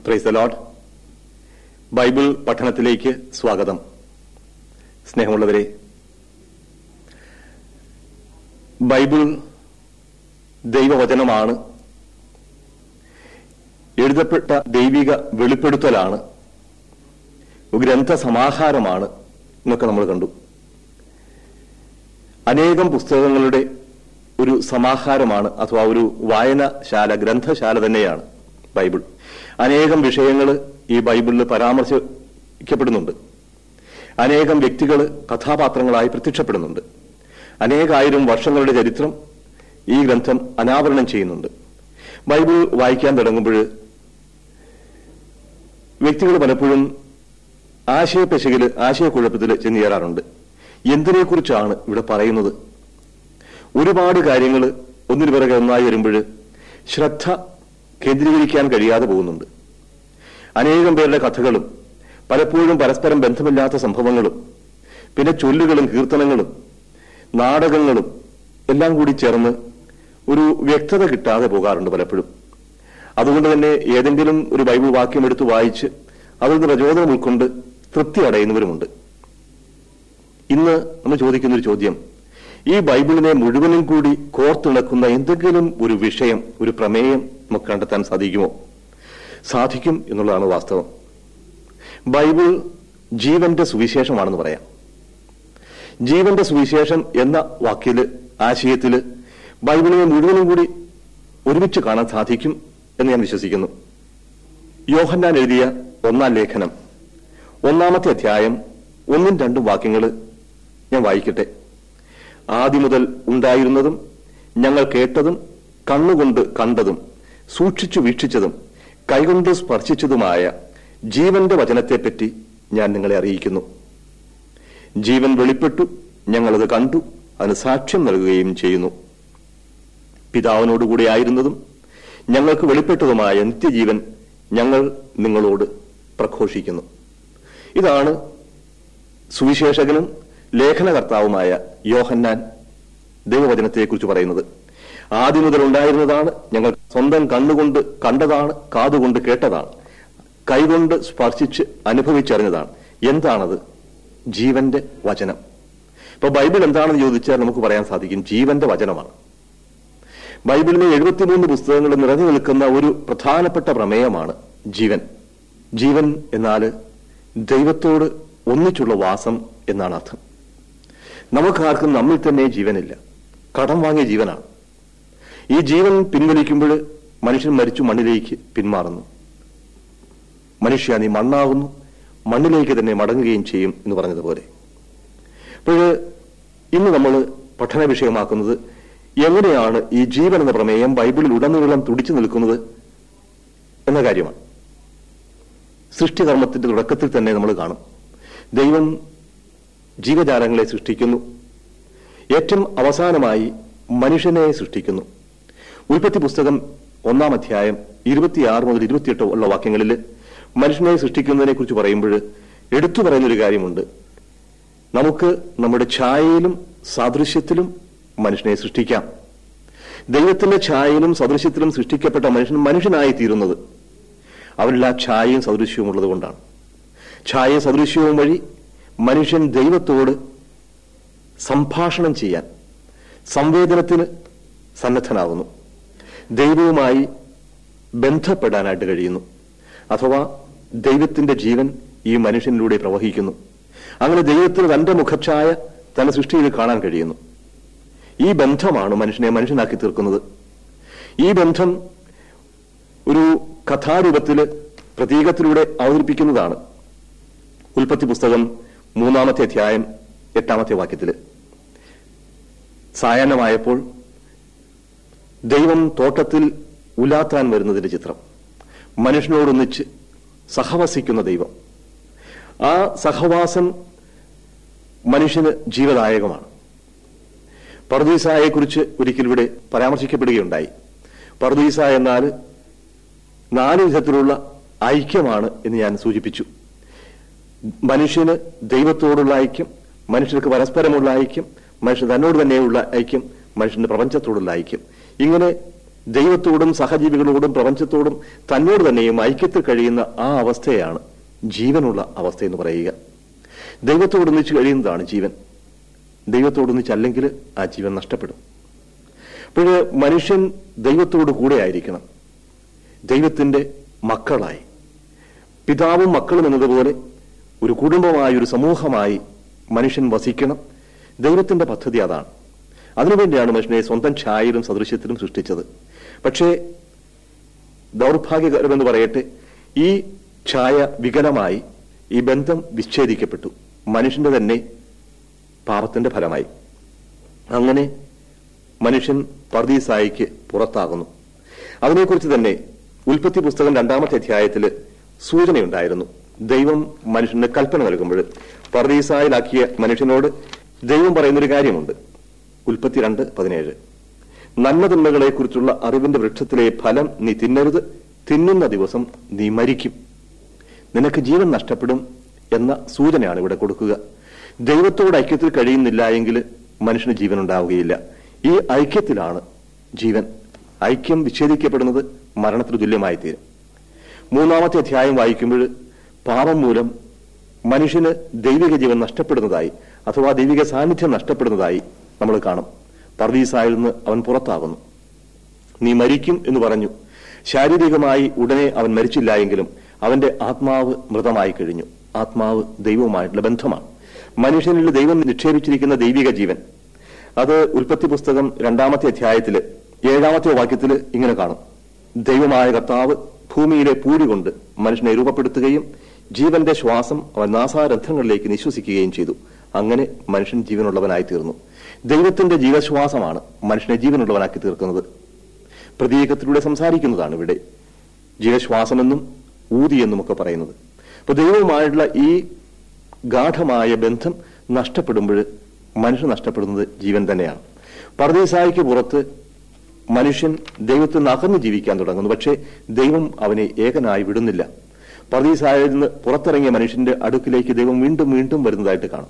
praise the load Bible പഠനത്തിലേക്ക് സ്വാഗതം സ്നേഹമുള്ളവരെ ബൈബിൾ ദൈവവചനമാണ് എഴുതപ്പെട്ട ദൈവിക വെളിപ്പെടുത്തലാണ് ഗ്രന്ഥ സമാഹാരമാണ് എന്നൊക്കെ നമ്മൾ കണ്ടു അനേകം പുസ്തകങ്ങളുടെ ഒരു സമാഹാരമാണ് അഥവാ ഒരു വായനശാല ഗ്രന്ഥശാല തന്നെയാണ് ബൈബിൾ അനേകം വിഷയങ്ങൾ ഈ ബൈബിളിൽ പരാമർശിക്കപ്പെടുന്നുണ്ട് അനേകം വ്യക്തികൾ കഥാപാത്രങ്ങളായി പ്രത്യക്ഷപ്പെടുന്നുണ്ട് അനേകായിരം വർഷങ്ങളുടെ ചരിത്രം ഈ ഗ്രന്ഥം അനാവരണം ചെയ്യുന്നുണ്ട് ബൈബിൾ വായിക്കാൻ തുടങ്ങുമ്പോൾ വ്യക്തികൾ പലപ്പോഴും ആശയപ്പെശകില് ആശയക്കുഴപ്പത്തിൽ ചെന്നുചേരാറുണ്ട് എന്തിനെക്കുറിച്ചാണ് ഇവിടെ പറയുന്നത് ഒരുപാട് കാര്യങ്ങൾ ഒന്നിനു പിറകെ ഒന്നായി വരുമ്പോൾ ശ്രദ്ധ കേന്ദ്രീകരിക്കാൻ കഴിയാതെ പോകുന്നുണ്ട് അനേകം പേരുടെ കഥകളും പലപ്പോഴും പരസ്പരം ബന്ധമില്ലാത്ത സംഭവങ്ങളും പിന്നെ ചൊല്ലുകളും കീർത്തനങ്ങളും നാടകങ്ങളും എല്ലാം കൂടി ചേർന്ന് ഒരു വ്യക്തത കിട്ടാതെ പോകാറുണ്ട് പലപ്പോഴും അതുകൊണ്ട് തന്നെ ഏതെങ്കിലും ഒരു ബൈബിൾ വാക്യം എടുത്ത് വായിച്ച് അതിൽ നിന്ന് പ്രചോദനം ഉൾക്കൊണ്ട് തൃപ്തി അടയുന്നവരുമുണ്ട് ഇന്ന് നമ്മൾ ചോദിക്കുന്ന ഒരു ചോദ്യം ഈ ബൈബിളിനെ മുഴുവനും കൂടി കോർത്തിണക്കുന്ന എന്തെങ്കിലും ഒരു വിഷയം ഒരു പ്രമേയം നമുക്ക് കണ്ടെത്താൻ സാധിക്കുമോ സാധിക്കും എന്നുള്ളതാണ് വാസ്തവം ബൈബിൾ ജീവന്റെ സുവിശേഷമാണെന്ന് പറയാം ജീവന്റെ സുവിശേഷം എന്ന വാക്കില് ആശയത്തില് ബൈബിളിനെ മുഴുവനും കൂടി ഒരുമിച്ച് കാണാൻ സാധിക്കും എന്ന് ഞാൻ വിശ്വസിക്കുന്നു യോഹന്നാൻ എഴുതിയ ഒന്നാം ലേഖനം ഒന്നാമത്തെ അധ്യായം ഒന്നും രണ്ടും വാക്യങ്ങൾ ഞാൻ വായിക്കട്ടെ ആദ്യം മുതൽ ഉണ്ടായിരുന്നതും ഞങ്ങൾ കേട്ടതും കണ്ണുകൊണ്ട് കണ്ടതും സൂക്ഷിച്ചു വീക്ഷിച്ചതും കൈകൊണ്ട് സ്പർശിച്ചതുമായ ജീവന്റെ വചനത്തെപ്പറ്റി ഞാൻ നിങ്ങളെ അറിയിക്കുന്നു ജീവൻ വെളിപ്പെട്ടു ഞങ്ങളത് കണ്ടു അതിന് സാക്ഷ്യം നൽകുകയും ചെയ്യുന്നു പിതാവിനോടുകൂടി ആയിരുന്നതും ഞങ്ങൾക്ക് വെളിപ്പെട്ടതുമായ നിത്യജീവൻ ഞങ്ങൾ നിങ്ങളോട് പ്രഘോഷിക്കുന്നു ഇതാണ് സുവിശേഷകനും ലേഖനകർത്താവുമായ യോഹന്നാൻ ദൈവവചനത്തെക്കുറിച്ച് പറയുന്നത് ആദ്യം മുതൽ ഉണ്ടായിരുന്നതാണ് ഞങ്ങൾ സ്വന്തം കണ്ണുകൊണ്ട് കണ്ടതാണ് കാതുകൊണ്ട് കേട്ടതാണ് കൈകൊണ്ട് സ്പർശിച്ച് അനുഭവിച്ചറിഞ്ഞതാണ് എന്താണത് ജീവന്റെ വചനം ഇപ്പൊ ബൈബിൾ എന്താണെന്ന് ചോദിച്ചാൽ നമുക്ക് പറയാൻ സാധിക്കും ജീവന്റെ വചനമാണ് ബൈബിളിലെ എഴുപത്തിമൂന്ന് പുസ്തകങ്ങൾ നിറഞ്ഞു നിൽക്കുന്ന ഒരു പ്രധാനപ്പെട്ട പ്രമേയമാണ് ജീവൻ ജീവൻ എന്നാൽ ദൈവത്തോട് ഒന്നിച്ചുള്ള വാസം എന്നാണ് അർത്ഥം നമുക്കാർക്കും നമ്മിൽ തന്നെ ജീവനില്ല കടം വാങ്ങിയ ജീവനാണ് ഈ ജീവൻ പിൻവലിക്കുമ്പോൾ മനുഷ്യൻ മരിച്ചു മണ്ണിലേക്ക് പിന്മാറുന്നു മനുഷ്യ നീ മണ്ണാകുന്നു മണ്ണിലേക്ക് തന്നെ മടങ്ങുകയും ചെയ്യും എന്ന് പറഞ്ഞതുപോലെ അപ്പോൾ ഇന്ന് നമ്മൾ പഠന വിഷയമാക്കുന്നത് എങ്ങനെയാണ് ഈ ജീവൻ എന്ന പ്രമേയം ബൈബിളിൽ ഉടനീളം തുടിച്ചു നിൽക്കുന്നത് എന്ന കാര്യമാണ് സൃഷ്ടികർമ്മത്തിന്റെ തുടക്കത്തിൽ തന്നെ നമ്മൾ കാണും ദൈവം ജീവജാലങ്ങളെ സൃഷ്ടിക്കുന്നു ഏറ്റവും അവസാനമായി മനുഷ്യനെ സൃഷ്ടിക്കുന്നു ഉൽപ്പത്തി പുസ്തകം ഒന്നാം അധ്യായം ഇരുപത്തിയാറ് മുതൽ ഇരുപത്തിയെട്ട് ഉള്ള വാക്യങ്ങളിൽ മനുഷ്യനെ സൃഷ്ടിക്കുന്നതിനെ കുറിച്ച് പറയുമ്പോൾ എടുത്തു പറയുന്നൊരു കാര്യമുണ്ട് നമുക്ക് നമ്മുടെ ഛായയിലും സാദൃശ്യത്തിലും മനുഷ്യനെ സൃഷ്ടിക്കാം ദൈവത്തിന്റെ ഛായയിലും സദൃശ്യത്തിലും സൃഷ്ടിക്കപ്പെട്ട മനുഷ്യൻ മനുഷ്യനായി തീരുന്നത് അവരിൽ ആ ഛായയും സദൃശ്യവും ഉള്ളത് കൊണ്ടാണ് ഛായയും സദൃശ്യവും വഴി മനുഷ്യൻ ദൈവത്തോട് സംഭാഷണം ചെയ്യാൻ സംവേദനത്തിന് സന്നദ്ധനാകുന്നു ദൈവവുമായി ബന്ധപ്പെടാനായിട്ട് കഴിയുന്നു അഥവാ ദൈവത്തിന്റെ ജീവൻ ഈ മനുഷ്യനിലൂടെ പ്രവഹിക്കുന്നു അങ്ങനെ ദൈവത്തിന് തന്റെ മുഖച്ഛായ തന്റെ സൃഷ്ടിയിൽ കാണാൻ കഴിയുന്നു ഈ ബന്ധമാണ് മനുഷ്യനെ മനുഷ്യനാക്കി തീർക്കുന്നത് ഈ ബന്ധം ഒരു കഥാരൂപത്തില് പ്രതീകത്തിലൂടെ അവതരിപ്പിക്കുന്നതാണ് ഉൽപ്പത്തി പുസ്തകം മൂന്നാമത്തെ അധ്യായം എട്ടാമത്തെ വാക്യത്തില് സായാഹ്നമായപ്പോൾ ദൈവം തോട്ടത്തിൽ ഉലാത്താൻ വരുന്നതിന്റെ ചിത്രം മനുഷ്യനോടൊന്നിച്ച് സഹവസിക്കുന്ന ദൈവം ആ സഹവാസം മനുഷ്യന് ജീവദായകമാണ് പർദീസായെക്കുറിച്ച് ഒരിക്കൽ ഇവിടെ പരാമർശിക്കപ്പെടുകയുണ്ടായി പർദീസ എന്നാൽ നാല് വിധത്തിലുള്ള ഐക്യമാണ് എന്ന് ഞാൻ സൂചിപ്പിച്ചു മനുഷ്യന് ദൈവത്തോടുള്ള ഐക്യം മനുഷ്യർക്ക് പരസ്പരമുള്ള ഐക്യം മനുഷ്യൻ തന്നോട് തന്നെയുള്ള ഐക്യം മനുഷ്യന്റെ പ്രപഞ്ചത്തോടുള്ള ഐക്യം ഇങ്ങനെ ദൈവത്തോടും സഹജീവികളോടും പ്രപഞ്ചത്തോടും തന്നോട് തന്നെയും ഐക്യത്തിൽ കഴിയുന്ന ആ അവസ്ഥയാണ് ജീവനുള്ള അവസ്ഥ എന്ന് പറയുക ദൈവത്തോടൊന്നിച്ച് കഴിയുന്നതാണ് ജീവൻ ദൈവത്തോടൊന്നിച്ചല്ലെങ്കിൽ ആ ജീവൻ നഷ്ടപ്പെടും അപ്പോൾ മനുഷ്യൻ ദൈവത്തോട് കൂടെ ആയിരിക്കണം ദൈവത്തിന്റെ മക്കളായി പിതാവും മക്കളും എന്നതുപോലെ ഒരു കുടുംബമായി ഒരു സമൂഹമായി മനുഷ്യൻ വസിക്കണം ദൈവത്തിന്റെ പദ്ധതി അതാണ് അതിനുവേണ്ടിയാണ് മനുഷ്യനെ സ്വന്തം ഛായയിലും സദൃശ്യത്തിലും സൃഷ്ടിച്ചത് പക്ഷേ ദൗർഭാഗ്യകരമെന്ന് പറയട്ടെ ഈ ഛായ വികലമായി ഈ ബന്ധം വിച്ഛേദിക്കപ്പെട്ടു മനുഷ്യന്റെ തന്നെ പാപത്തിന്റെ ഫലമായി അങ്ങനെ മനുഷ്യൻ പർദീസായിക്ക് പുറത്താകുന്നു അതിനെക്കുറിച്ച് തന്നെ ഉൽപ്പത്തി പുസ്തകം രണ്ടാമത്തെ അധ്യായത്തിൽ സൂചനയുണ്ടായിരുന്നു ദൈവം മനുഷ്യന് കൽപ്പന നൽകുമ്പോൾ പർദീസായിലാക്കിയ മനുഷ്യനോട് ദൈവം പറയുന്നൊരു കാര്യമുണ്ട് ഉൽപ്പത്തി രണ്ട് പതിനേഴ് നന്മതിന്മകളെ കുറിച്ചുള്ള അറിവിന്റെ വൃക്ഷത്തിലെ ഫലം നീ തിന്നരുത് തിന്നുന്ന ദിവസം നീ മരിക്കും നിനക്ക് ജീവൻ നഷ്ടപ്പെടും എന്ന സൂചനയാണ് ഇവിടെ കൊടുക്കുക ദൈവത്തോട് ഐക്യത്തിൽ കഴിയുന്നില്ല എങ്കിൽ മനുഷ്യന് ജീവൻ ഉണ്ടാവുകയില്ല ഈ ഐക്യത്തിലാണ് ജീവൻ ഐക്യം വിച്ഛേദിക്കപ്പെടുന്നത് മരണത്തിന് തുല്യമായി തീരും മൂന്നാമത്തെ അധ്യായം വായിക്കുമ്പോൾ പാപം മൂലം മനുഷ്യന് ദൈവിക ജീവൻ നഷ്ടപ്പെടുന്നതായി അഥവാ ദൈവിക സാന്നിധ്യം നഷ്ടപ്പെടുന്നതായി നമ്മൾ കാണും പർദീസായിൽ നിന്ന് അവൻ പുറത്താകുന്നു നീ മരിക്കും എന്ന് പറഞ്ഞു ശാരീരികമായി ഉടനെ അവൻ മരിച്ചില്ല എങ്കിലും അവന്റെ ആത്മാവ് മൃതമായി കഴിഞ്ഞു ആത്മാവ് ദൈവവുമായിട്ടുള്ള ബന്ധമാണ് മനുഷ്യനിൽ ദൈവം നിക്ഷേപിച്ചിരിക്കുന്ന ദൈവിക ജീവൻ അത് ഉൽപ്പത്തി പുസ്തകം രണ്ടാമത്തെ അധ്യായത്തില് ഏഴാമത്തെ വാക്യത്തില് ഇങ്ങനെ കാണും ദൈവമായ കർത്താവ് ഭൂമിയിലെ പൂരി കൊണ്ട് മനുഷ്യനെ രൂപപ്പെടുത്തുകയും ജീവന്റെ ശ്വാസം അവൻ നാസാരന്ധ്രങ്ങളിലേക്ക് നിശ്വസിക്കുകയും ചെയ്തു അങ്ങനെ മനുഷ്യൻ ജീവനുള്ളവനായി തീർന്നു ദൈവത്തിന്റെ ജീവശ്വാസമാണ് മനുഷ്യനെ ജീവനുള്ളവനാക്കി തീർക്കുന്നത് പ്രതീകത്തിലൂടെ സംസാരിക്കുന്നതാണ് ഇവിടെ ജീവശ്വാസമെന്നും ഊതി എന്നും ഒക്കെ പറയുന്നത് അപ്പൊ ദൈവവുമായിട്ടുള്ള ഈ ഗാഠമായ ബന്ധം നഷ്ടപ്പെടുമ്പോൾ മനുഷ്യൻ നഷ്ടപ്പെടുന്നത് ജീവൻ തന്നെയാണ് പർദേശായിക്ക് പുറത്ത് മനുഷ്യൻ ദൈവത്തിൽ നിന്ന് അകന്ന് ജീവിക്കാൻ തുടങ്ങുന്നു പക്ഷേ ദൈവം അവനെ ഏകനായി വിടുന്നില്ല പർദീസായിൽ നിന്ന് പുറത്തിറങ്ങിയ മനുഷ്യന്റെ അടുക്കിലേക്ക് ദൈവം വീണ്ടും വീണ്ടും വരുന്നതായിട്ട് കാണും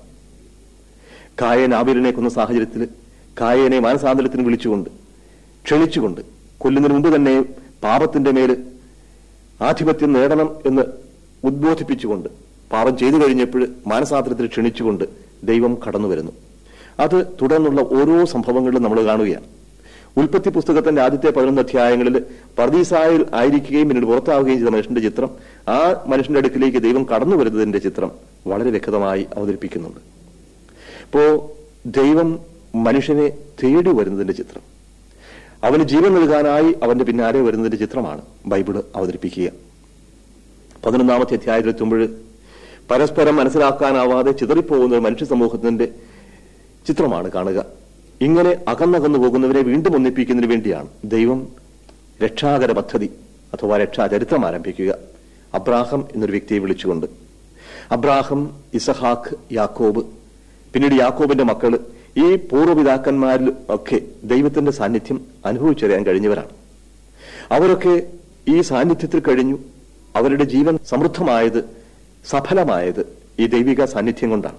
കായൻ ആബിലിനെ കൊന്ന സാഹചര്യത്തിൽ കായനെ മാനസാന്തരത്തിന് വിളിച്ചുകൊണ്ട് ക്ഷണിച്ചുകൊണ്ട് കൊല്ലുന്നതിന് മുമ്പ് തന്നെ പാപത്തിന്റെ മേല് ആധിപത്യം നേടണം എന്ന് ഉദ്ബോധിപ്പിച്ചുകൊണ്ട് പാപം ചെയ്തു കഴിഞ്ഞപ്പോൾ മാനസാന്തരത്തിൽ ക്ഷണിച്ചുകൊണ്ട് ദൈവം കടന്നു വരുന്നു അത് തുടർന്നുള്ള ഓരോ സംഭവങ്ങളിലും നമ്മൾ കാണുകയാണ് ഉൽപ്പത്തി പുസ്തകത്തിന്റെ ആദ്യത്തെ പതിനൊന്ന് അധ്യായങ്ങളിൽ പർദീസായിൽ ആയിരിക്കുകയും പിന്നീട് പുറത്താവുകയും ചെയ്ത മനുഷ്യന്റെ ചിത്രം ആ മനുഷ്യന്റെ അടുക്കിലേക്ക് ദൈവം കടന്നു വരുന്നതിന്റെ ചിത്രം വളരെ വ്യക്തമായി അവതരിപ്പിക്കുന്നുണ്ട് ഇപ്പോ ദൈവം മനുഷ്യനെ തേടി വരുന്നതിന്റെ ചിത്രം അവന് ജീവൻ നൽകാനായി അവന്റെ പിന്നാലെ വരുന്നതിന്റെ ചിത്രമാണ് ബൈബിള് അവതരിപ്പിക്കുക പതിനൊന്നാമത്തെ അധ്യായത്തിലെത്തുമ്പോൾ പരസ്പരം മനസ്സിലാക്കാനാവാതെ ചിതറിപ്പോകുന്ന ഒരു മനുഷ്യ സമൂഹത്തിന്റെ ചിത്രമാണ് കാണുക ഇങ്ങനെ അകന്നകന്നു പോകുന്നവരെ വീണ്ടും ഒന്നിപ്പിക്കുന്നതിന് വേണ്ടിയാണ് ദൈവം രക്ഷാകര പദ്ധതി അഥവാ രക്ഷാചരിത്രം ആരംഭിക്കുക അബ്രാഹം എന്നൊരു വ്യക്തിയെ വിളിച്ചുകൊണ്ട് അബ്രാഹം ഇസഹാക്ക് യാക്കോബ് പിന്നീട് യാക്കോബിന്റെ മക്കള് ഈ പൂർവ്വപിതാക്കന്മാരിൽ ഒക്കെ ദൈവത്തിന്റെ സാന്നിധ്യം അനുഭവിച്ചറിയാൻ കഴിഞ്ഞവരാണ് അവരൊക്കെ ഈ സാന്നിധ്യത്തിൽ കഴിഞ്ഞു അവരുടെ ജീവൻ സമൃദ്ധമായത് സഫലമായത് ഈ ദൈവിക സാന്നിധ്യം കൊണ്ടാണ്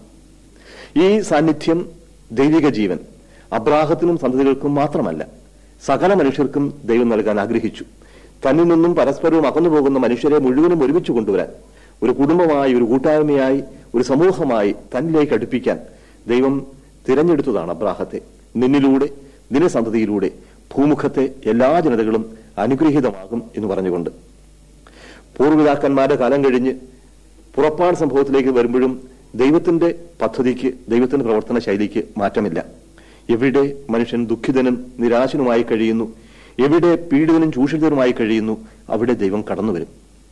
ഈ സാന്നിധ്യം ദൈവിക ജീവൻ അബ്രാഹത്തിനും സന്തതികൾക്കും മാത്രമല്ല സകല മനുഷ്യർക്കും ദൈവം നൽകാൻ ആഗ്രഹിച്ചു തന്നിൽ നിന്നും പരസ്പരവും അകന്നു പോകുന്ന മനുഷ്യരെ മുഴുവനും ഒരുമിച്ച് കൊണ്ടുവരാൻ ഒരു കുടുംബമായി ഒരു കൂട്ടായ്മയായി ഒരു സമൂഹമായി തന്നിലേക്ക് അടുപ്പിക്കാൻ ദൈവം തിരഞ്ഞെടുത്തതാണ് അബ്രാഹത്തെ നിന്നിലൂടെ നിന്റെ സന്തതിയിലൂടെ ഭൂമുഖത്തെ എല്ലാ ജനതകളും അനുഗ്രഹീതമാകും എന്ന് പറഞ്ഞുകൊണ്ട് പൂർവ്വപിതാക്കന്മാരുടെ കാലം കഴിഞ്ഞ് പുറപ്പാട് സംഭവത്തിലേക്ക് വരുമ്പോഴും ദൈവത്തിന്റെ പദ്ധതിക്ക് ദൈവത്തിന്റെ പ്രവർത്തന ശൈലിക്ക് മാറ്റമില്ല എവിടെ മനുഷ്യൻ ദുഃഖിതനും നിരാശനുമായി കഴിയുന്നു എവിടെ പീഡിതനും ചൂഷിതനുമായി കഴിയുന്നു അവിടെ ദൈവം കടന്നു വരും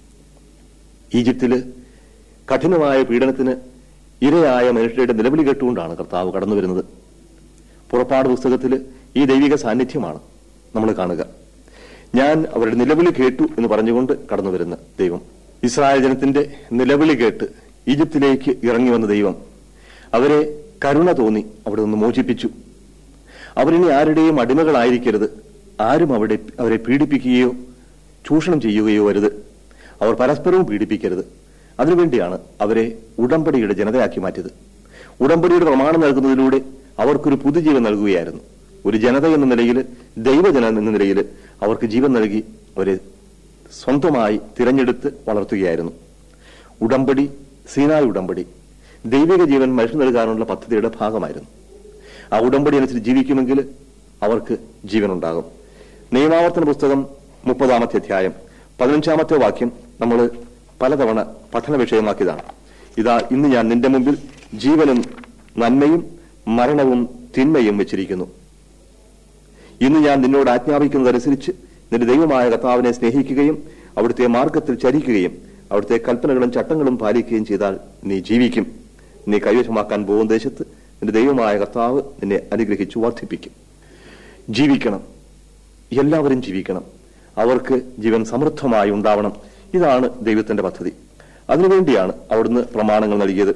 ഈജിപ്തില് കഠിനമായ പീഡനത്തിന് ഇരയായ മനുഷ്യരുടെ നിലവിളി കേട്ടുകൊണ്ടാണ് കർത്താവ് കടന്നു വരുന്നത് പുറപ്പാട് പുസ്തകത്തിൽ ഈ ദൈവിക സാന്നിധ്യമാണ് നമ്മൾ കാണുക ഞാൻ അവരുടെ നിലവിളി കേട്ടു എന്ന് പറഞ്ഞുകൊണ്ട് കടന്നു വരുന്ന ദൈവം ഇസ്രായേൽ ജനത്തിന്റെ നിലവിളി കേട്ട് ഈജിപ്തിലേക്ക് ഇറങ്ങി വന്ന ദൈവം അവരെ കരുണ തോന്നി അവിടെ നിന്ന് മോചിപ്പിച്ചു അവരിനി ആരുടെയും അടിമകളായിരിക്കരുത് ആരും അവിടെ അവരെ പീഡിപ്പിക്കുകയോ ചൂഷണം ചെയ്യുകയോ വരുത് അവർ പരസ്പരവും പീഡിപ്പിക്കരുത് അതിനുവേണ്ടിയാണ് അവരെ ഉടമ്പടിയുടെ ജനതയാക്കി മാറ്റിയത് ഉടമ്പടിയുടെ പ്രമാണം നൽകുന്നതിലൂടെ അവർക്കൊരു പുതുജീവൻ നൽകുകയായിരുന്നു ഒരു ജനത എന്ന നിലയിൽ ദൈവജനം എന്ന നിലയിൽ അവർക്ക് ജീവൻ നൽകി അവരെ സ്വന്തമായി തിരഞ്ഞെടുത്ത് വളർത്തുകയായിരുന്നു ഉടമ്പടി സീനായ് ഉടമ്പടി ദൈവിക ജീവൻ മനുഷ്യൻ നൽകാനുള്ള പദ്ധതിയുടെ ഭാഗമായിരുന്നു ആ ഉടമ്പടി അനുസരിച്ച് ജീവിക്കുമെങ്കിൽ അവർക്ക് ജീവനുണ്ടാകും നിയമാവർത്തന പുസ്തകം മുപ്പതാമത്തെ അധ്യായം പതിനഞ്ചാമത്തെ വാക്യം നമ്മൾ പലതവണ പഠന വിഷയമാക്കിയതാണ് ഇതാ ഇന്ന് ഞാൻ നിന്റെ മുമ്പിൽ ജീവനും നന്മയും മരണവും തിന്മയും വെച്ചിരിക്കുന്നു ഇന്ന് ഞാൻ നിന്നോട് ആജ്ഞാപിക്കുന്നതനുസരിച്ച് നിന്റെ ദൈവമായ കർത്താവിനെ സ്നേഹിക്കുകയും അവിടുത്തെ മാർഗത്തിൽ ചരിക്കുകയും അവിടുത്തെ കൽപ്പനകളും ചട്ടങ്ങളും പാലിക്കുകയും ചെയ്താൽ നീ ജീവിക്കും നീ കൈവശമാക്കാൻ പോകുന്ന ദേശത്ത് നിന്റെ ദൈവമായ കർത്താവ് നിന്നെ അനുഗ്രഹിച്ചു വർദ്ധിപ്പിക്കും ജീവിക്കണം എല്ലാവരും ജീവിക്കണം അവർക്ക് ജീവൻ സമൃദ്ധമായി ഉണ്ടാവണം ഇതാണ് ദൈവത്തിന്റെ പദ്ധതി അതിനുവേണ്ടിയാണ് അവിടുന്ന് പ്രമാണങ്ങൾ നൽകിയത്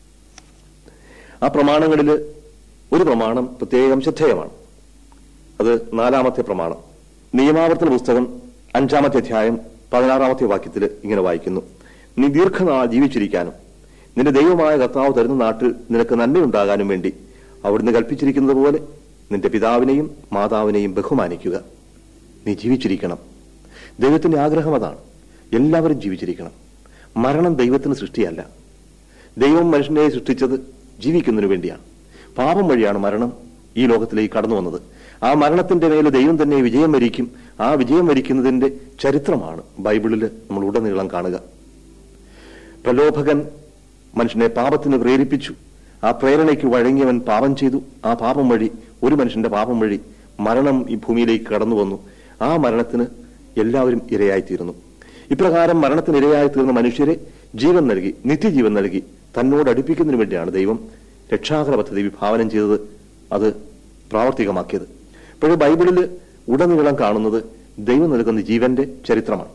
ആ പ്രമാണങ്ങളിൽ ഒരു പ്രമാണം പ്രത്യേകം ശ്രദ്ധേയമാണ് അത് നാലാമത്തെ പ്രമാണം നിയമാവർത്തന പുസ്തകം അഞ്ചാമത്തെ അധ്യായം പതിനാറാമത്തെ വാക്യത്തിൽ ഇങ്ങനെ വായിക്കുന്നു നീ ദീർഘനാൾ ജീവിച്ചിരിക്കാനും നിന്റെ ദൈവമായ കർത്താവ് തരുന്ന നാട്ടിൽ നിനക്ക് നന്മയുണ്ടാകാനും വേണ്ടി അവിടുന്ന് കൽപ്പിച്ചിരിക്കുന്നത് പോലെ നിന്റെ പിതാവിനെയും മാതാവിനെയും ബഹുമാനിക്കുക നീ ജീവിച്ചിരിക്കണം ദൈവത്തിന്റെ ആഗ്രഹം അതാണ് എല്ലാവരും ജീവിച്ചിരിക്കണം മരണം ദൈവത്തിന് സൃഷ്ടിയല്ല ദൈവം മനുഷ്യനെ സൃഷ്ടിച്ചത് ജീവിക്കുന്നതിന് വേണ്ടിയാണ് പാപം വഴിയാണ് മരണം ഈ ലോകത്തിലേക്ക് കടന്നു വന്നത് ആ മരണത്തിന്റെ മേലെ ദൈവം തന്നെ വിജയം വരിക്കും ആ വിജയം വരിക്കുന്നതിന്റെ ചരിത്രമാണ് ബൈബിളിൽ നമ്മൾ ഉടനീളം കാണുക പ്രലോഭകൻ മനുഷ്യനെ പാപത്തിന് പ്രേരിപ്പിച്ചു ആ പ്രേരണയ്ക്ക് വഴങ്ങിയവൻ പാപം ചെയ്തു ആ പാപം വഴി ഒരു മനുഷ്യന്റെ പാപം വഴി മരണം ഈ ഭൂമിയിലേക്ക് കടന്നു വന്നു ആ മരണത്തിന് എല്ലാവരും ഇരയായിത്തീരുന്നു ഇപ്രകാരം മരണത്തിന് ഇരയായി തീർന്ന മനുഷ്യരെ ജീവൻ നൽകി നിത്യജീവൻ നൽകി തന്നോട് അടുപ്പിക്കുന്നതിന് വേണ്ടിയാണ് ദൈവം രക്ഷാകര പദ്ധതി വിഭാവനം ചെയ്തത് അത് പ്രാവർത്തികമാക്കിയത് ഇപ്പോഴും ബൈബിളിൽ ഉടനീളം കാണുന്നത് ദൈവം നൽകുന്ന ജീവന്റെ ചരിത്രമാണ്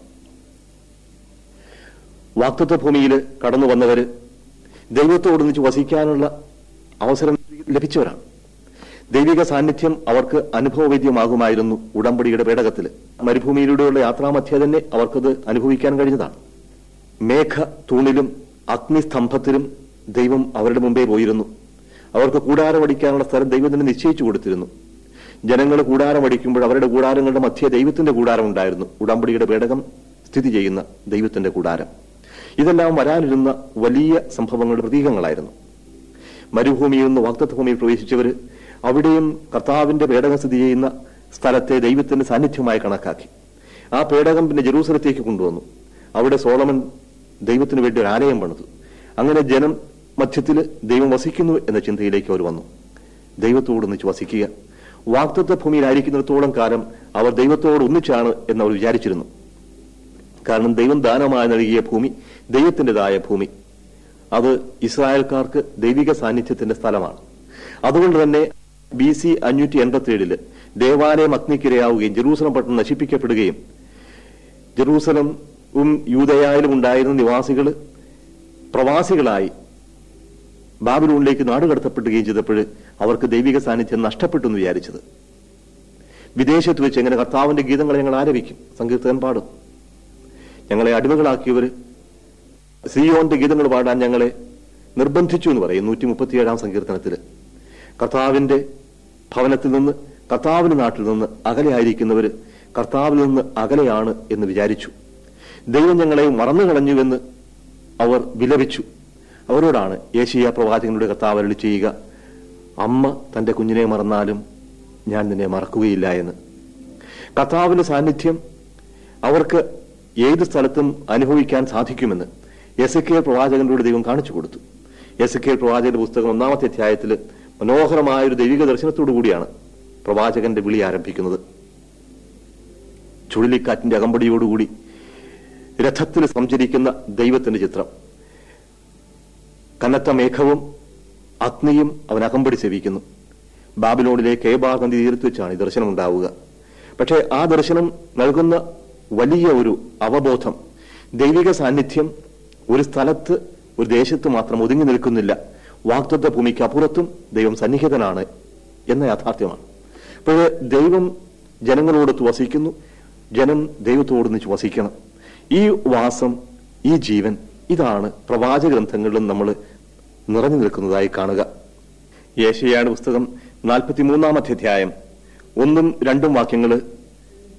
വാക്തത്വ ഭൂമിയിൽ കടന്നു വന്നവര് ദൈവത്തോടൊന്നിച്ച് വസിക്കാനുള്ള അവസരം ലഭിച്ചവരാണ് ദൈവിക സാന്നിധ്യം അവർക്ക് അനുഭവവേദ്യമാകുമായിരുന്നു ഉടമ്പടിയുടെ പേടകത്തിൽ മരുഭൂമിയിലൂടെയുള്ള യാത്രാമധ്യ തന്നെ അവർക്കത് അനുഭവിക്കാൻ കഴിഞ്ഞതാണ് മേഘ തൂണിലും അഗ്നിസ്തംഭത്തിലും ദൈവം അവരുടെ മുമ്പേ പോയിരുന്നു അവർക്ക് കൂടാരമടിക്കാനുള്ള സ്ഥലം ദൈവത്തിന് നിശ്ചയിച്ചു കൊടുത്തിരുന്നു ജനങ്ങൾ കൂടാരമടിക്കുമ്പോൾ അവരുടെ കൂടാരങ്ങളുടെ മധ്യ ദൈവത്തിന്റെ കൂടാരം ഉണ്ടായിരുന്നു ഉടമ്പടിയുടെ പേടകം സ്ഥിതി ചെയ്യുന്ന ദൈവത്തിന്റെ കൂടാരം ഇതെല്ലാം വരാനിരുന്ന വലിയ സംഭവങ്ങളുടെ പ്രതീകങ്ങളായിരുന്നു മരുഭൂമിയിൽ നിന്ന് വാക്തത്വ ഭൂമിയിൽ പ്രവേശിച്ചവര് അവിടെയും കർത്താവിന്റെ പേടകം സ്ഥിതി ചെയ്യുന്ന സ്ഥലത്തെ ദൈവത്തിന്റെ സാന്നിധ്യമായി കണക്കാക്കി ആ പേടകം പിന്നെ ജെറൂസലത്തേക്ക് കൊണ്ടുവന്നു അവിടെ സോളമൻ ദൈവത്തിന് വേണ്ടി ഒരു ആലയം പണിതു അങ്ങനെ ജനം മധ്യത്തിൽ ദൈവം വസിക്കുന്നു എന്ന ചിന്തയിലേക്ക് അവർ വന്നു ദൈവത്തോട് ഒന്നിച്ച് വസിക്കുക വാക്തത്വ ഭൂമിയിലായിരിക്കുന്നിടത്തോളം കാലം അവർ ദൈവത്തോട് ഒന്നിച്ചാണ് എന്ന് അവർ വിചാരിച്ചിരുന്നു കാരണം ദൈവം ദാനമായി നൽകിയ ഭൂമി ദൈവത്തിൻ്റെതായ ഭൂമി അത് ഇസ്രായേൽക്കാർക്ക് ദൈവിക സാന്നിധ്യത്തിന്റെ സ്ഥലമാണ് അതുകൊണ്ട് തന്നെ ബി സി അഞ്ഞൂറ്റി എൺപത്തി ഏഴില് ദേവാലയം അഗ്നിക്കിരയാവുകയും ജെറൂസലം പട്ടണം നശിപ്പിക്കപ്പെടുകയും ജെറൂസലമും യൂതയായാലും ഉണ്ടായിരുന്ന നിവാസികൾ പ്രവാസികളായി ബാബിലൂണിലേക്ക് നാടുകടത്തപ്പെടുകയും ചെയ്തപ്പോൾ അവർക്ക് ദൈവിക സാന്നിധ്യം നഷ്ടപ്പെട്ടു എന്ന് വിചാരിച്ചത് വിദേശത്ത് വെച്ച് എങ്ങനെ കർത്താവിന്റെ ഗീതങ്ങളെ ഞങ്ങൾ ആലപിക്കും സങ്കീർത്തകൻ പാടും ഞങ്ങളെ അടിമകളാക്കിയവർ സിയോന്റെ ഗീതങ്ങൾ പാടാൻ ഞങ്ങളെ നിർബന്ധിച്ചു എന്ന് പറയും നൂറ്റി മുപ്പത്തിയേഴാം സങ്കീർത്തനത്തിൽ കർത്താവിന്റെ ഭവനത്തിൽ നിന്ന് കർത്താവിന്റെ നാട്ടിൽ നിന്ന് അകലെ ആയിരിക്കുന്നവര് കർത്താവിൽ നിന്ന് അകലെയാണ് എന്ന് വിചാരിച്ചു ദൈവം ഞങ്ങളെ മറന്നു കളഞ്ഞുവെന്ന് അവർ വിലപിച്ചു അവരോടാണ് ഏഷ്യ പ്രവാചകനുടെ കർത്താവ് അരുളി ചെയ്യുക അമ്മ തന്റെ കുഞ്ഞിനെ മറന്നാലും ഞാൻ നിന്നെ മറക്കുകയില്ല എന്ന് കർത്താവിന്റെ സാന്നിധ്യം അവർക്ക് ഏത് സ്ഥലത്തും അനുഭവിക്കാൻ സാധിക്കുമെന്ന് എസ് കെ പ്രവാചകനിലൂടെ ദൈവം കാണിച്ചു കൊടുത്തു എസ് കെ പ്രവാചകന്റെ പുസ്തകം ഒന്നാമത്തെ അധ്യായത്തിൽ മനോഹരമായ ഒരു ദൈവിക ദർശനത്തോടു കൂടിയാണ് പ്രവാചകന്റെ വിളി ആരംഭിക്കുന്നത് ചുഴലിക്കാറ്റിന്റെ അകമ്പടിയോടുകൂടി രഥത്തിൽ സഞ്ചരിക്കുന്ന ദൈവത്തിന്റെ ചിത്രം കനത്ത മേഘവും അഗ്നിയും അവൻ അകമ്പടി സേവിക്കുന്നു ബാബിലോണിലെ കേബാർ നദി തീരത്ത് വെച്ചാണ് ഈ ദർശനം ഉണ്ടാവുക പക്ഷേ ആ ദർശനം നൽകുന്ന വലിയ ഒരു അവബോധം ദൈവിക സാന്നിധ്യം ഒരു സ്ഥലത്ത് ഒരു ദേശത്ത് മാത്രം ഒതുങ്ങി നിൽക്കുന്നില്ല വാക്തത്വ ഭൂമിക്ക് അപ്പുറത്തും ദൈവം സന്നിഹിതനാണ് എന്ന യാഥാർത്ഥ്യമാണ് അപ്പോൾ ദൈവം ജനങ്ങളോടൊത്ത് വസിക്കുന്നു ജനം ദൈവത്തോടൊന്നിച്ച് വസിക്കണം ഈ വാസം ഈ ജീവൻ ഇതാണ് പ്രവാചക ഗ്രന്ഥങ്ങളിലും നമ്മൾ നിറഞ്ഞു നിൽക്കുന്നതായി കാണുക യേശയാണ് പുസ്തകം നാൽപ്പത്തിമൂന്നാമത്തെ അധ്യായം ഒന്നും രണ്ടും വാക്യങ്ങൾ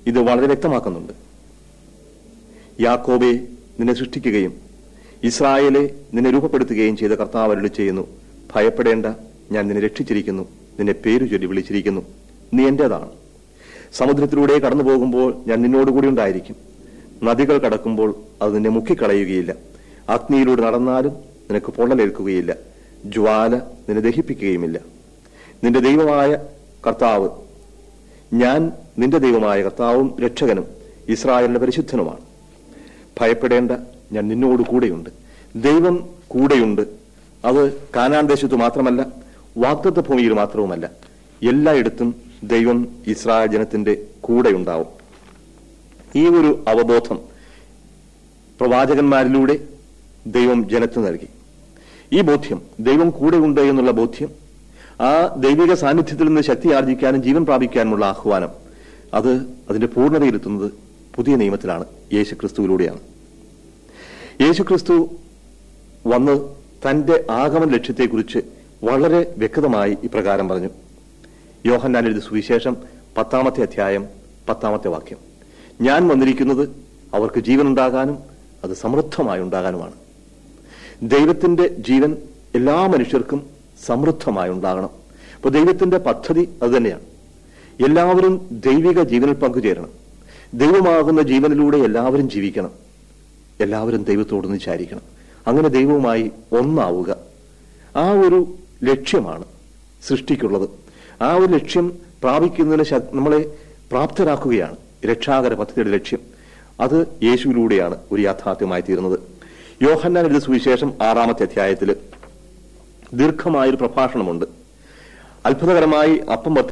ഇത് വളരെ വ്യക്തമാക്കുന്നുണ്ട് യാക്കോബെ നിന്നെ സൃഷ്ടിക്കുകയും ഇസ്രായേലെ നിന്നെ രൂപപ്പെടുത്തുകയും ചെയ്ത കർത്താവ് അരുളി ചെയ്യുന്നു ഭയപ്പെടേണ്ട ഞാൻ നിന്നെ രക്ഷിച്ചിരിക്കുന്നു നിന്നെ പേരു ചൊല്ലി വിളിച്ചിരിക്കുന്നു നീ എന്റേതാണ് സമുദ്രത്തിലൂടെ കടന്നു പോകുമ്പോൾ ഞാൻ നിന്നോടുകൂടി ഉണ്ടായിരിക്കും നദികൾ കടക്കുമ്പോൾ അത് നിന്നെ മുക്കിക്കളയുകയില്ല അഗ്നിയിലൂടെ നടന്നാലും നിനക്ക് പൊള്ളലേൽക്കുകയില്ല ജ്വാല നിന്നെ ദഹിപ്പിക്കുകയുമില്ല നിന്റെ ദൈവമായ കർത്താവ് ഞാൻ നിന്റെ ദൈവമായ കർത്താവും രക്ഷകനും ഇസ്രായേലിന്റെ പരിശുദ്ധനുമാണ് ഭയപ്പെടേണ്ട ഞാൻ നിന്നോട് കൂടെയുണ്ട് ദൈവം കൂടെയുണ്ട് അത് കാനാൻ ദേശത്ത് മാത്രമല്ല വാഗ്ദത്ത ഭൂമിയിൽ മാത്രവുമല്ല എല്ലായിടത്തും ദൈവം ഇസ്രായേൽ ജനത്തിന്റെ കൂടെയുണ്ടാവും ഈ ഒരു അവബോധം പ്രവാചകന്മാരിലൂടെ ദൈവം ജനത്തിന് നൽകി ഈ ബോധ്യം ദൈവം കൂടെയുണ്ട് എന്നുള്ള ബോധ്യം ആ ദൈവിക സാന്നിധ്യത്തിൽ നിന്ന് ശക്തി ആർജിക്കാനും ജീവൻ പ്രാപിക്കാനുമുള്ള ആഹ്വാനം അത് അതിന്റെ പൂർണ്ണതയിലെത്തുന്നത് പുതിയ നിയമത്തിലാണ് യേശുക്രിസ്തുവിലൂടെയാണ് യേശുക്രിസ്തു വന്ന് തന്റെ ആഗമന ലക്ഷ്യത്തെക്കുറിച്ച് വളരെ വ്യക്തമായി ഇപ്രകാരം പറഞ്ഞു യോഹന്നാൻ എഴുതിയ സുവിശേഷം പത്താമത്തെ അധ്യായം പത്താമത്തെ വാക്യം ഞാൻ വന്നിരിക്കുന്നത് അവർക്ക് ജീവനുണ്ടാകാനും അത് സമൃദ്ധമായി ഉണ്ടാകാനുമാണ് ദൈവത്തിന്റെ ജീവൻ എല്ലാ മനുഷ്യർക്കും സമൃദ്ധമായി ഉണ്ടാകണം അപ്പോൾ ദൈവത്തിന്റെ പദ്ധതി അതുതന്നെയാണ് എല്ലാവരും ദൈവിക ജീവനിൽ പങ്കുചേരണം ദൈവമാകുന്ന ജീവനിലൂടെ എല്ലാവരും ജീവിക്കണം എല്ലാവരും ദൈവത്തോട് നിച്ചായിരിക്കണം അങ്ങനെ ദൈവവുമായി ഒന്നാവുക ആ ഒരു ലക്ഷ്യമാണ് സൃഷ്ടിക്കുള്ളത് ആ ഒരു ലക്ഷ്യം പ്രാപിക്കുന്നതിന് ശ- നമ്മളെ പ്രാപ്തരാക്കുകയാണ് രക്ഷാകര പദ്ധതിയുടെ ലക്ഷ്യം അത് യേശുവിലൂടെയാണ് ഒരു യാഥാർത്ഥ്യമായി തീരുന്നത് യോഹന്നാൻ എഴുതിയ സുവിശേഷം ആറാമത്തെ അധ്യായത്തിൽ ദീർഘമായൊരു പ്രഭാഷണമുണ്ട് അത്ഭുതകരമായി അപ്പം വർദ്ധി-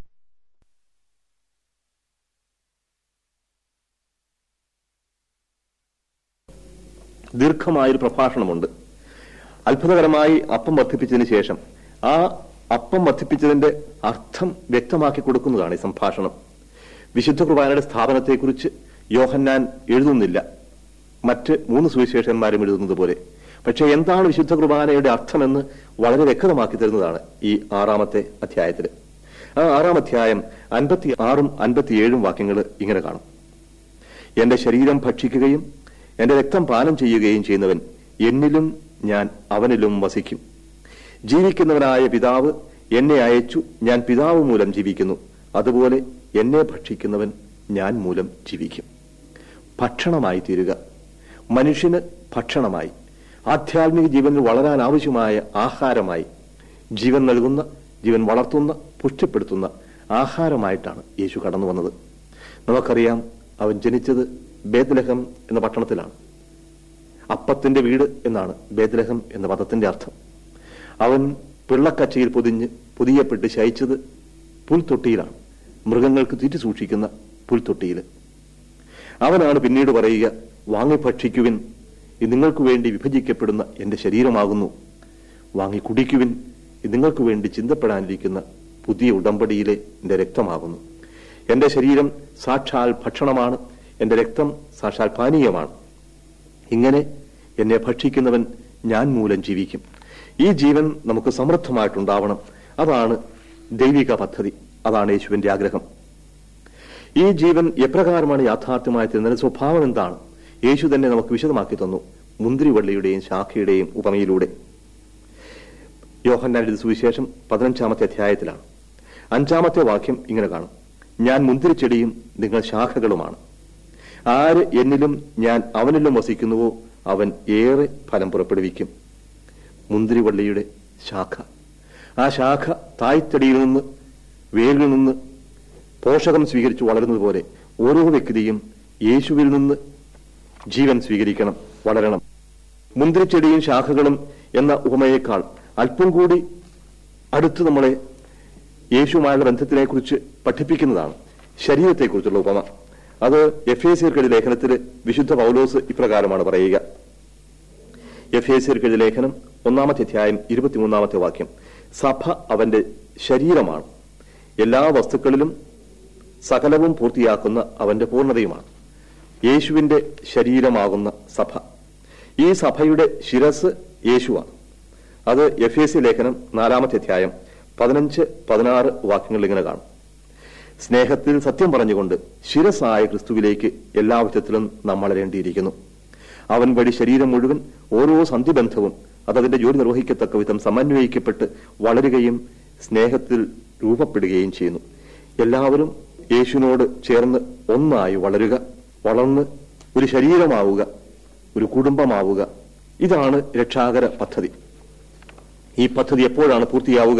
ദീർഘമായൊരു പ്രഭാഷണമുണ്ട് അത്ഭുതകരമായി അപ്പം വർദ്ധിപ്പിച്ചതിന് ശേഷം ആ അപ്പം വർദ്ധിപ്പിച്ചതിന്റെ അർത്ഥം വ്യക്തമാക്കി കൊടുക്കുന്നതാണ് ഈ സംഭാഷണം വിശുദ്ധ കുർബാനയുടെ സ്ഥാപനത്തെക്കുറിച്ച് യോഹന്നാൻ എഴുതുന്നില്ല മറ്റ് മൂന്ന് സുവിശേഷന്മാരും എഴുതുന്നത് പോലെ പക്ഷേ എന്താണ് വിശുദ്ധ കുർബാനയുടെ അർത്ഥമെന്ന് വളരെ വ്യക്തമാക്കി തരുന്നതാണ് ഈ ആറാമത്തെ അധ്യായത്തിൽ ആ ആറാം അധ്യായം അൻപത്തി ആറും അൻപത്തിയേഴും വാക്യങ്ങൾ ഇങ്ങനെ കാണും എന്റെ ശരീരം ഭക്ഷിക്കുകയും എന്റെ രക്തം പാനം ചെയ്യുകയും ചെയ്യുന്നവൻ എന്നിലും ഞാൻ അവനിലും വസിക്കും ജീവിക്കുന്നവനായ പിതാവ് എന്നെ അയച്ചു ഞാൻ പിതാവ് മൂലം ജീവിക്കുന്നു അതുപോലെ എന്നെ ഭക്ഷിക്കുന്നവൻ ഞാൻ മൂലം ജീവിക്കും ഭക്ഷണമായി തീരുക മനുഷ്യന് ഭക്ഷണമായി ആധ്യാത്മിക ജീവനിൽ വളരാൻ ആവശ്യമായ ആഹാരമായി ജീവൻ നൽകുന്ന ജീവൻ വളർത്തുന്ന പുഷ്ടിപ്പെടുത്തുന്ന ആഹാരമായിട്ടാണ് യേശു കടന്നു വന്നത് നമുക്കറിയാം അവൻ ജനിച്ചത് ബേദ്ലഹം എന്ന പട്ടണത്തിലാണ് അപ്പത്തിന്റെ വീട് എന്നാണ് ബേദ്ലഹം എന്ന പദത്തിന്റെ അർത്ഥം അവൻ പിള്ളക്കച്ചയിൽ പൊതിഞ്ഞ് പൊതിയപ്പെട്ട് ശയിച്ചത് പുൽത്തൊട്ടിയിലാണ് മൃഗങ്ങൾക്ക് തീറ്റി സൂക്ഷിക്കുന്ന പുൽത്തൊട്ടിയിൽ അവനാണ് പിന്നീട് പറയുക വാങ്ങി ഭക്ഷിക്കുവിൻ ഇത് നിങ്ങൾക്ക് വേണ്ടി വിഭജിക്കപ്പെടുന്ന എന്റെ ശരീരമാകുന്നു വാങ്ങി കുടിക്കുവിൻ ഇത് നിങ്ങൾക്ക് വേണ്ടി ചിന്തപ്പെടാനിരിക്കുന്ന പുതിയ ഉടമ്പടിയിലെ എന്റെ രക്തമാകുന്നു എന്റെ ശരീരം സാക്ഷാൽ ഭക്ഷണമാണ് എന്റെ രക്തം സാക്ഷാൽ പാനീയമാണ് ഇങ്ങനെ എന്നെ ഭക്ഷിക്കുന്നവൻ ഞാൻ മൂലം ജീവിക്കും ഈ ജീവൻ നമുക്ക് സമൃദ്ധമായിട്ടുണ്ടാവണം അതാണ് ദൈവിക പദ്ധതി അതാണ് യേശുവിന്റെ ആഗ്രഹം ഈ ജീവൻ എപ്രകാരമാണ് യാഥാർത്ഥ്യമായി തീരുന്നതിന്റെ സ്വഭാവം എന്താണ് യേശു തന്നെ നമുക്ക് വിശദമാക്കി തന്നു മുന്തിരിവള്ളിയുടെയും ശാഖയുടെയും ഉപമയിലൂടെ യോഹന്നാന്റെ സുവിശേഷം പതിനഞ്ചാമത്തെ അധ്യായത്തിലാണ് അഞ്ചാമത്തെ വാക്യം ഇങ്ങനെ കാണും ഞാൻ മുന്തിരിച്ചെടിയും നിങ്ങൾ ശാഖകളുമാണ് ആര് എന്നിലും ഞാൻ അവനിലും വസിക്കുന്നുവോ അവൻ ഏറെ ഫലം പുറപ്പെടുവിക്കും മുന്തിരിവള്ളിയുടെ ശാഖ ആ ശാഖ തായ്തടിയിൽ നിന്ന് വേരിൽ നിന്ന് പോഷകം സ്വീകരിച്ചു വളരുന്നത് പോലെ ഓരോ വ്യക്തിയും യേശുവിൽ നിന്ന് ജീവൻ സ്വീകരിക്കണം വളരണം മുന്തിരിച്ചെടിയും ശാഖകളും എന്ന ഉപമയേക്കാൾ അല്പം കൂടി അടുത്ത് നമ്മളെ യേശുവുമായുള്ള ബന്ധത്തിനെ കുറിച്ച് പഠിപ്പിക്കുന്നതാണ് ശരീരത്തെക്കുറിച്ചുള്ള ഉപമ അത് എഫ് എ സിർക്കെഴുതിയ ലേഖനത്തിൽ വിശുദ്ധ പൗലോസ് ഇപ്രകാരമാണ് പറയുക എഫ് എ സിർക്കെഴുതിയ ലേഖനം ഒന്നാമത്തെ അധ്യായം ഇരുപത്തിമൂന്നാമത്തെ വാക്യം സഭ അവന്റെ ശരീരമാണ് എല്ലാ വസ്തുക്കളിലും സകലവും പൂർത്തിയാക്കുന്ന അവന്റെ പൂർണ്ണതയുമാണ് യേശുവിന്റെ ശരീരമാകുന്ന സഭ ഈ സഭയുടെ ശിരസ് യേശുവാണ് അത് എഫ് എ സി ലേഖനം നാലാമത്തെ അധ്യായം പതിനഞ്ച് പതിനാറ് വാക്യങ്ങളിൽ ഇങ്ങനെ കാണും സ്നേഹത്തിൽ സത്യം പറഞ്ഞുകൊണ്ട് ശിരസായ ക്രിസ്തുവിലേക്ക് എല്ലാ വിധത്തിലും നാം വളരേണ്ടിയിരിക്കുന്നു അവൻ വഴി ശരീരം മുഴുവൻ ഓരോ സന്ധിബന്ധവും അതതിന്റെ ജോലി നിർവഹിക്കത്തക്ക വിധം സമന്വയിക്കപ്പെട്ട് വളരുകയും സ്നേഹത്തിൽ രൂപപ്പെടുകയും ചെയ്യുന്നു എല്ലാവരും യേശുവിനോട് ചേർന്ന് ഒന്നായി വളരുക വളർന്ന് ഒരു ശരീരമാവുക ഒരു കുടുംബമാവുക ഇതാണ് രക്ഷാകര പദ്ധതി ഈ പദ്ധതി എപ്പോഴാണ് പൂർത്തിയാവുക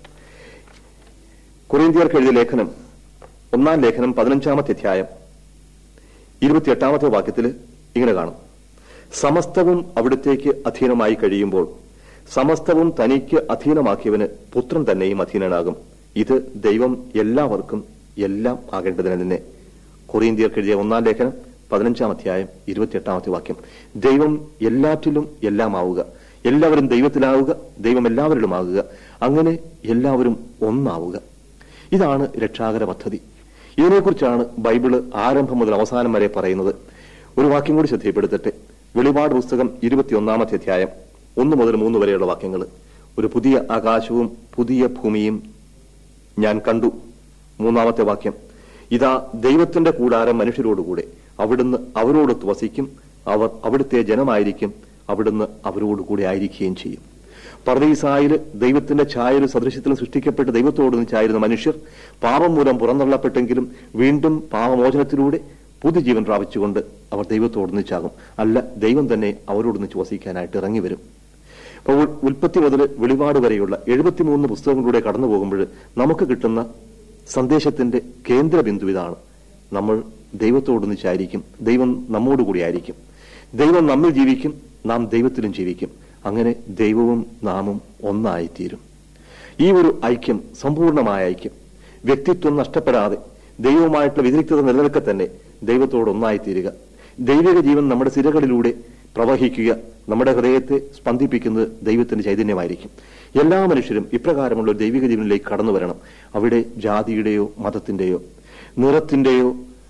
കൊറിന്തിയർക്ക് എഴുതിയ ലേഖനം ഒന്നാം ലേഖനം പതിനഞ്ചാമത്തെ അധ്യായം ഇരുപത്തിയെട്ടാമത്തെ വാക്യത്തിൽ ഇങ്ങനെ കാണും സമസ്തവും അവിടത്തേക്ക് അധീനമായി കഴിയുമ്പോൾ സമസ്തവും തനിക്ക് അധീനമാക്കിയവന് പുത്രൻ തന്നെയും അധീനനാകും ഇത് ദൈവം എല്ലാവർക്കും എല്ലാം ആകേണ്ടതിന് തന്നെ കൊറിയന്തിയർക്ക് എഴുതിയ ഒന്നാം ലേഖനം പതിനഞ്ചാം അധ്യായം ഇരുപത്തിയെട്ടാമത്തെ വാക്യം ദൈവം എല്ലാറ്റിലും എല്ലാം ആവുക എല്ലാവരും ദൈവത്തിലാവുക ദൈവം എല്ലാവരിലുമാകുക അങ്ങനെ എല്ലാവരും ഒന്നാവുക ഇതാണ് രക്ഷാകര പദ്ധതി ഇതിനെക്കുറിച്ചാണ് ബൈബിള് ആരംഭം മുതൽ അവസാനം വരെ പറയുന്നത് ഒരു വാക്യം കൂടി ശ്രദ്ധയപ്പെടുത്തട്ടെ വെളിപാട് പുസ്തകം ഇരുപത്തിയൊന്നാമത്തെ അധ്യായം ഒന്ന് മുതൽ മൂന്ന് വരെയുള്ള വാക്യങ്ങൾ ഒരു പുതിയ ആകാശവും പുതിയ ഭൂമിയും ഞാൻ കണ്ടു മൂന്നാമത്തെ വാക്യം ഇതാ ദൈവത്തിന്റെ കൂടാരം മനുഷ്യരോടുകൂടെ അവിടുന്ന് അവരോടൊത്ത് വസിക്കും അവർ അവിടുത്തെ ജനമായിരിക്കും അവിടുന്ന് അവരോടുകൂടെ ആയിരിക്കുകയും ചെയ്യും പർദീസായിൽ ദൈവത്തിന്റെ ഛായയിലും സദൃശ്യത്തിലും സൃഷ്ടിക്കപ്പെട്ട് ദൈവത്തോട് ചായിരുന്ന മനുഷ്യർ പാപം മൂലം പുറന്തള്ളപ്പെട്ടെങ്കിലും വീണ്ടും പാപമോചനത്തിലൂടെ പുതുജീവൻ പ്രാപിച്ചുകൊണ്ട് അവർ ദൈവത്തോടൊന്നിച്ചാകും അല്ല ദൈവം തന്നെ അവരോടൊന്നിച്ച് വസിക്കാനായിട്ട് ഇറങ്ങി വരും അപ്പോൾ ഉൽപ്പത്തി മുതൽ വെളിപാട് വരെയുള്ള എഴുപത്തിമൂന്ന് പുസ്തകങ്ങളിലൂടെ കടന്നു പോകുമ്പോൾ നമുക്ക് കിട്ടുന്ന സന്ദേശത്തിന്റെ കേന്ദ്ര ബിന്ദു ഇതാണ് നമ്മൾ ദൈവത്തോടൊന്നിച്ചായിരിക്കും ദൈവം നമ്മോടുകൂടി ആയിരിക്കും ദൈവം നമ്മിൽ ജീവിക്കും നാം ദൈവത്തിലും ജീവിക്കും അങ്ങനെ ദൈവവും നാമും ഒന്നായിത്തീരും ഈ ഒരു ഐക്യം സമ്പൂർണമായ ഐക്യം വ്യക്തിത്വം നഷ്ടപ്പെടാതെ ദൈവവുമായിട്ടുള്ള വ്യതിരിക്തത നിലനിൽക്കെ തന്നെ ദൈവത്തോട് ഒന്നായിത്തീരുക ദൈവിക ജീവൻ നമ്മുടെ സിരകളിലൂടെ പ്രവഹിക്കുക നമ്മുടെ ഹൃദയത്തെ സ്പന്ദിപ്പിക്കുന്നത് ദൈവത്തിന്റെ ചൈതന്യമായിരിക്കും എല്ലാ മനുഷ്യരും ഇപ്രകാരമുള്ള ഒരു ദൈവിക ജീവനിലേക്ക് കടന്നു വരണം അവിടെ ജാതിയുടെയോ മതത്തിന്റെയോ നിറത്തിന്റെയോ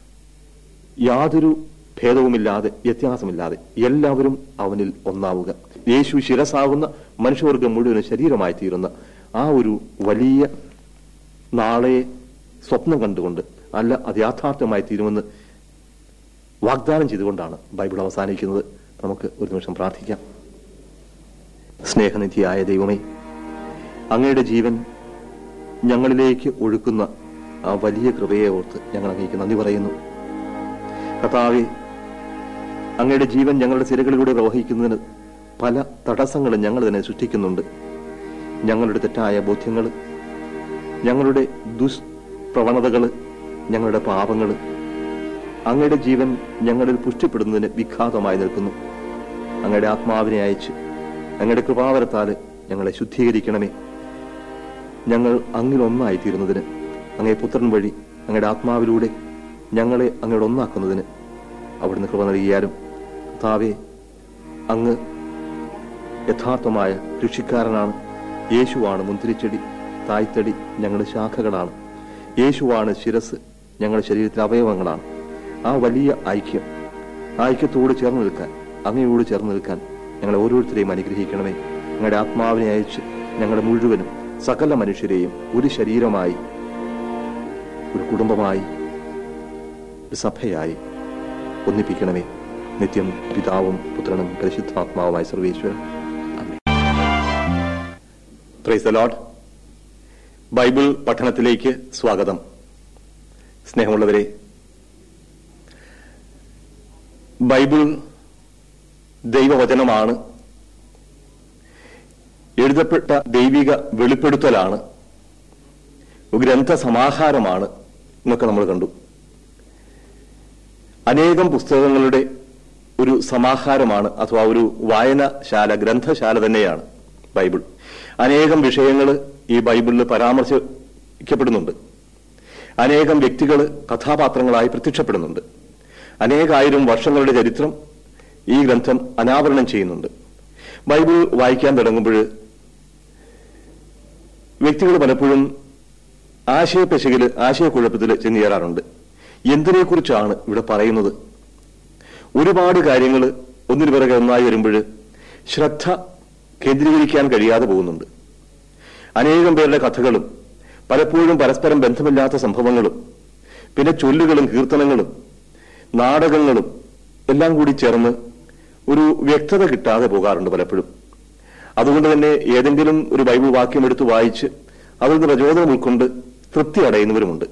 യാതൊരു ഭേദവുമില്ലാതെ വ്യത്യാസമില്ലാതെ എല്ലാവരും അവനിൽ ഒന്നാവുക യേശു ശിരസാകുന്ന മനുഷ്യവർഗം മുഴുവൻ ശരീരമായി തീരുന്ന ആ ഒരു വലിയ നാളെ സ്വപ്നം കണ്ടുകൊണ്ട് അല്ല അത് യാഥാർത്ഥ്യമായി തീരുമെന്ന് വാഗ്ദാനം ചെയ്തുകൊണ്ടാണ് ബൈബിൾ അവസാനിക്കുന്നത് നമുക്ക് ഒരു നിമിഷം പ്രാർത്ഥിക്കാം സ്നേഹനിധിയായ ദൈവമേ അങ്ങയുടെ ജീവൻ ഞങ്ങളിലേക്ക് ഒഴുക്കുന്ന ആ വലിയ കൃപയെ ഓർത്ത് ഞങ്ങൾ അങ്ങേക്ക് നന്ദി പറയുന്നു കർത്താവെ അങ്ങയുടെ ജീവൻ ഞങ്ങളുടെ സിരകളിലൂടെ പ്രവഹിക്കുന്നതിന് പല തടസ്സങ്ങളും ഞങ്ങൾ തന്നെ സൃഷ്ടിക്കുന്നുണ്ട് ഞങ്ങളുടെ തെറ്റായ ബോധ്യങ്ങൾ ഞങ്ങളുടെ ദുഷ്പ്രവണതകൾ ഞങ്ങളുടെ പാപങ്ങൾ അങ്ങയുടെ ജീവൻ ഞങ്ങളിൽ പുഷ്ടിപ്പെടുന്നതിന് വിഘാതമായി നിൽക്കുന്നു അങ്ങയുടെ ആത്മാവിനെ അയച്ച് അങ്ങയുടെ കൃപാവരത്താല് ഞങ്ങളെ ശുദ്ധീകരിക്കണമേ ഞങ്ങൾ അങ്ങിൽ ഒന്നായി തീരുന്നതിന് അങ്ങേ പുത്രൻ വഴി അങ്ങയുടെ ആത്മാവിലൂടെ ഞങ്ങളെ അങ്ങയുടെ ഒന്നാക്കുന്നതിന് അവിടുന്ന് കൃപ നൽകിയാലും താവേ അങ്ങ് യഥാർത്ഥമായ കൃഷിക്കാരനാണ് യേശുവാണ് മുന്തിരിച്ചെടി തായ്തടി ഞങ്ങളുടെ ശാഖകളാണ് യേശുവാണ് ശിരസ് ഞങ്ങളുടെ ശരീരത്തിലെ അവയവങ്ങളാണ് ആ വലിയ ഐക്യം ആ ഐക്യത്തോട് ചേർന്ന് നിൽക്കാൻ അങ്ങയോട് ചേർന്ന് നിൽക്കാൻ ഞങ്ങളെ ഓരോരുത്തരെയും അനുഗ്രഹിക്കണമേ ഞങ്ങളുടെ ആത്മാവിനെ അയച്ച് ഞങ്ങളുടെ മുഴുവനും സകല മനുഷ്യരെയും ഒരു ശരീരമായി ഒരു കുടുംബമായി ഒരു സഭയായി ഒന്നിപ്പിക്കണമേ നിത്യം പിതാവും പുത്രനും പരിശുദ്ധാത്മാവുമായ സർവേശ്വരൻ പ്രൈസ് ദ ലോഡ് ബൈബിൾ പഠനത്തിലേക്ക് സ്വാഗതം സ്നേഹമുള്ളവരെ ബൈബിൾ ദൈവവചനമാണ് എഴുതപ്പെട്ട ദൈവിക വെളിപ്പെടുത്തലാണ് ഗ്രന്ഥ സമാഹാരമാണ് എന്നൊക്കെ നമ്മൾ കണ്ടു അനേകം പുസ്തകങ്ങളുടെ ഒരു സമാഹാരമാണ് അഥവാ ഒരു വായനശാല ഗ്രന്ഥശാല തന്നെയാണ് ബൈബിൾ അനേകം വിഷയങ്ങൾ ഈ ബൈബിളിൽ പരാമർശിക്കപ്പെടുന്നുണ്ട് അനേകം വ്യക്തികൾ കഥാപാത്രങ്ങളായി പ്രത്യക്ഷപ്പെടുന്നുണ്ട് അനേകായിരം വർഷങ്ങളുടെ ചരിത്രം ഈ ഗ്രന്ഥം അനാവരണം ചെയ്യുന്നുണ്ട് ബൈബിൾ വായിക്കാൻ തുടങ്ങുമ്പോൾ വ്യക്തികൾ പലപ്പോഴും ആശയപ്പെശകില് ആശയക്കുഴപ്പത്തിൽ ചെന്നുചേരാറുണ്ട് എന്തിനെക്കുറിച്ചാണ് ഇവിടെ പറയുന്നത് ഒരുപാട് കാര്യങ്ങൾ ഒന്നിനു പിറകെ ഒന്നായി വരുമ്പോൾ ശ്രദ്ധ കേന്ദ്രീകരിക്കാൻ കഴിയാതെ പോകുന്നുണ്ട് അനേകം പേരുടെ കഥകളും പലപ്പോഴും പരസ്പരം ബന്ധമില്ലാത്ത സംഭവങ്ങളും പിന്നെ ചൊല്ലുകളും കീർത്തനങ്ങളും നാടകങ്ങളും എല്ലാം കൂടി ചേർന്ന് ഒരു വ്യക്തത കിട്ടാതെ പോകാറുണ്ട് പലപ്പോഴും അതുകൊണ്ട് തന്നെ ഏതെങ്കിലും ഒരു ബൈബിൾ വാക്യം എടുത്ത് വായിച്ച് അതിൽ നിന്ന് പ്രചോദനം ഉൾക്കൊണ്ട് തൃപ്തി അടയുന്നവരുമുണ്ട്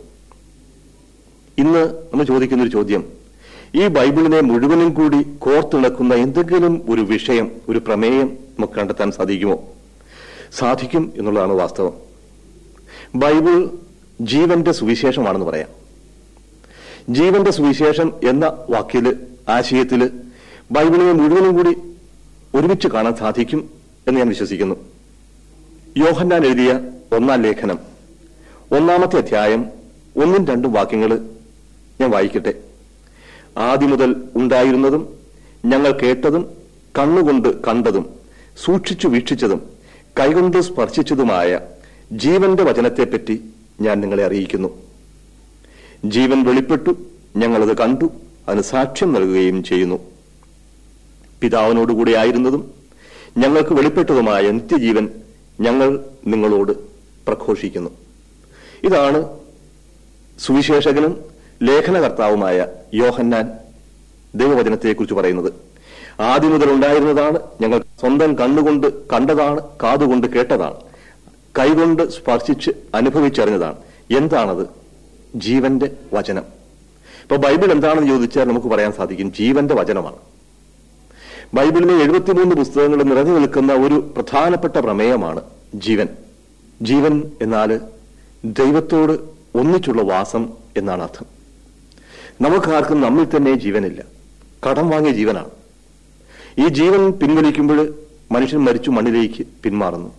ഇന്ന് നമ്മൾ ചോദിക്കുന്ന ഒരു ചോദ്യം ഈ ബൈബിളിനെ മുഴുവനും കൂടി കോർത്തിണക്കുന്ന എന്തെങ്കിലും ഒരു വിഷയം ഒരു പ്രമേയം നമുക്ക് കണ്ടെത്താൻ സാധിക്കുമോ സാധിക്കും എന്നുള്ളതാണ് വാസ്തവം ബൈബിൾ ജീവന്റെ സുവിശേഷമാണെന്ന് പറയാം ജീവന്റെ സുവിശേഷം എന്ന വാക്യല് ആശയത്തില് ബൈബിളിനെ മുഴുവനും കൂടി ഒരുമിച്ച് കാണാൻ സാധിക്കും എന്ന് ഞാൻ വിശ്വസിക്കുന്നു യോഹന്നാൻ എഴുതിയ ഒന്നാം ലേഖനം ഒന്നാമത്തെ അധ്യായം ഒന്നും രണ്ടും വാക്യങ്ങൾ ഞാൻ വായിക്കട്ടെ ആദ്യം മുതൽ ഉണ്ടായിരുന്നതും ഞങ്ങൾ കേട്ടതും കണ്ണുകൊണ്ട് കണ്ടതും സൂക്ഷിച്ചു വീക്ഷിച്ചതും കൈകൊണ്ട് സ്പർശിച്ചതുമായ ജീവന്റെ വചനത്തെപ്പറ്റി ഞാൻ നിങ്ങളെ അറിയിക്കുന്നു ജീവൻ വെളിപ്പെട്ടു ഞങ്ങളത് കണ്ടു അതിന് സാക്ഷ്യം നൽകുകയും ചെയ്യുന്നു പിതാവിനോടുകൂടി ആയിരുന്നതും ഞങ്ങൾക്ക് വെളിപ്പെട്ടതുമായ നിത്യജീവൻ ഞങ്ങൾ നിങ്ങളോട് പ്രഘോഷിക്കുന്നു ഇതാണ് സുവിശേഷകനും ലേഖനകർത്താവുമായ യോഹന്നാൻ ദൈവവചനത്തെക്കുറിച്ച് പറയുന്നത് ആദ്യം മുതൽ ഉണ്ടായിരുന്നതാണ് ഞങ്ങൾ സ്വന്തം കണ്ണുകൊണ്ട് കണ്ടതാണ് കാതുകൊണ്ട് കേട്ടതാണ് കൈകൊണ്ട് സ്പർശിച്ച് അനുഭവിച്ചറിഞ്ഞതാണ് എന്താണത് ജീവന്റെ വചനം ഇപ്പൊ ബൈബിൾ എന്താണെന്ന് ചോദിച്ചാൽ നമുക്ക് പറയാൻ സാധിക്കും ജീവന്റെ വചനമാണ് ബൈബിളിലെ എഴുപത്തിമൂന്ന് പുസ്തകങ്ങൾ നിറഞ്ഞു നിൽക്കുന്ന ഒരു പ്രധാനപ്പെട്ട പ്രമേയമാണ് ജീവൻ ജീവൻ എന്നാൽ ദൈവത്തോട് ഒന്നിച്ചുള്ള വാസം എന്നാണ് അർത്ഥം നമുക്കാർക്കും നമ്മിൽ തന്നെ ജീവനില്ല കടം വാങ്ങിയ ജീവനാണ് ഈ ജീവൻ പിൻവലിക്കുമ്പോൾ മനുഷ്യൻ മരിച്ചു മണ്ണിലേക്ക് പിന്മാറുന്നു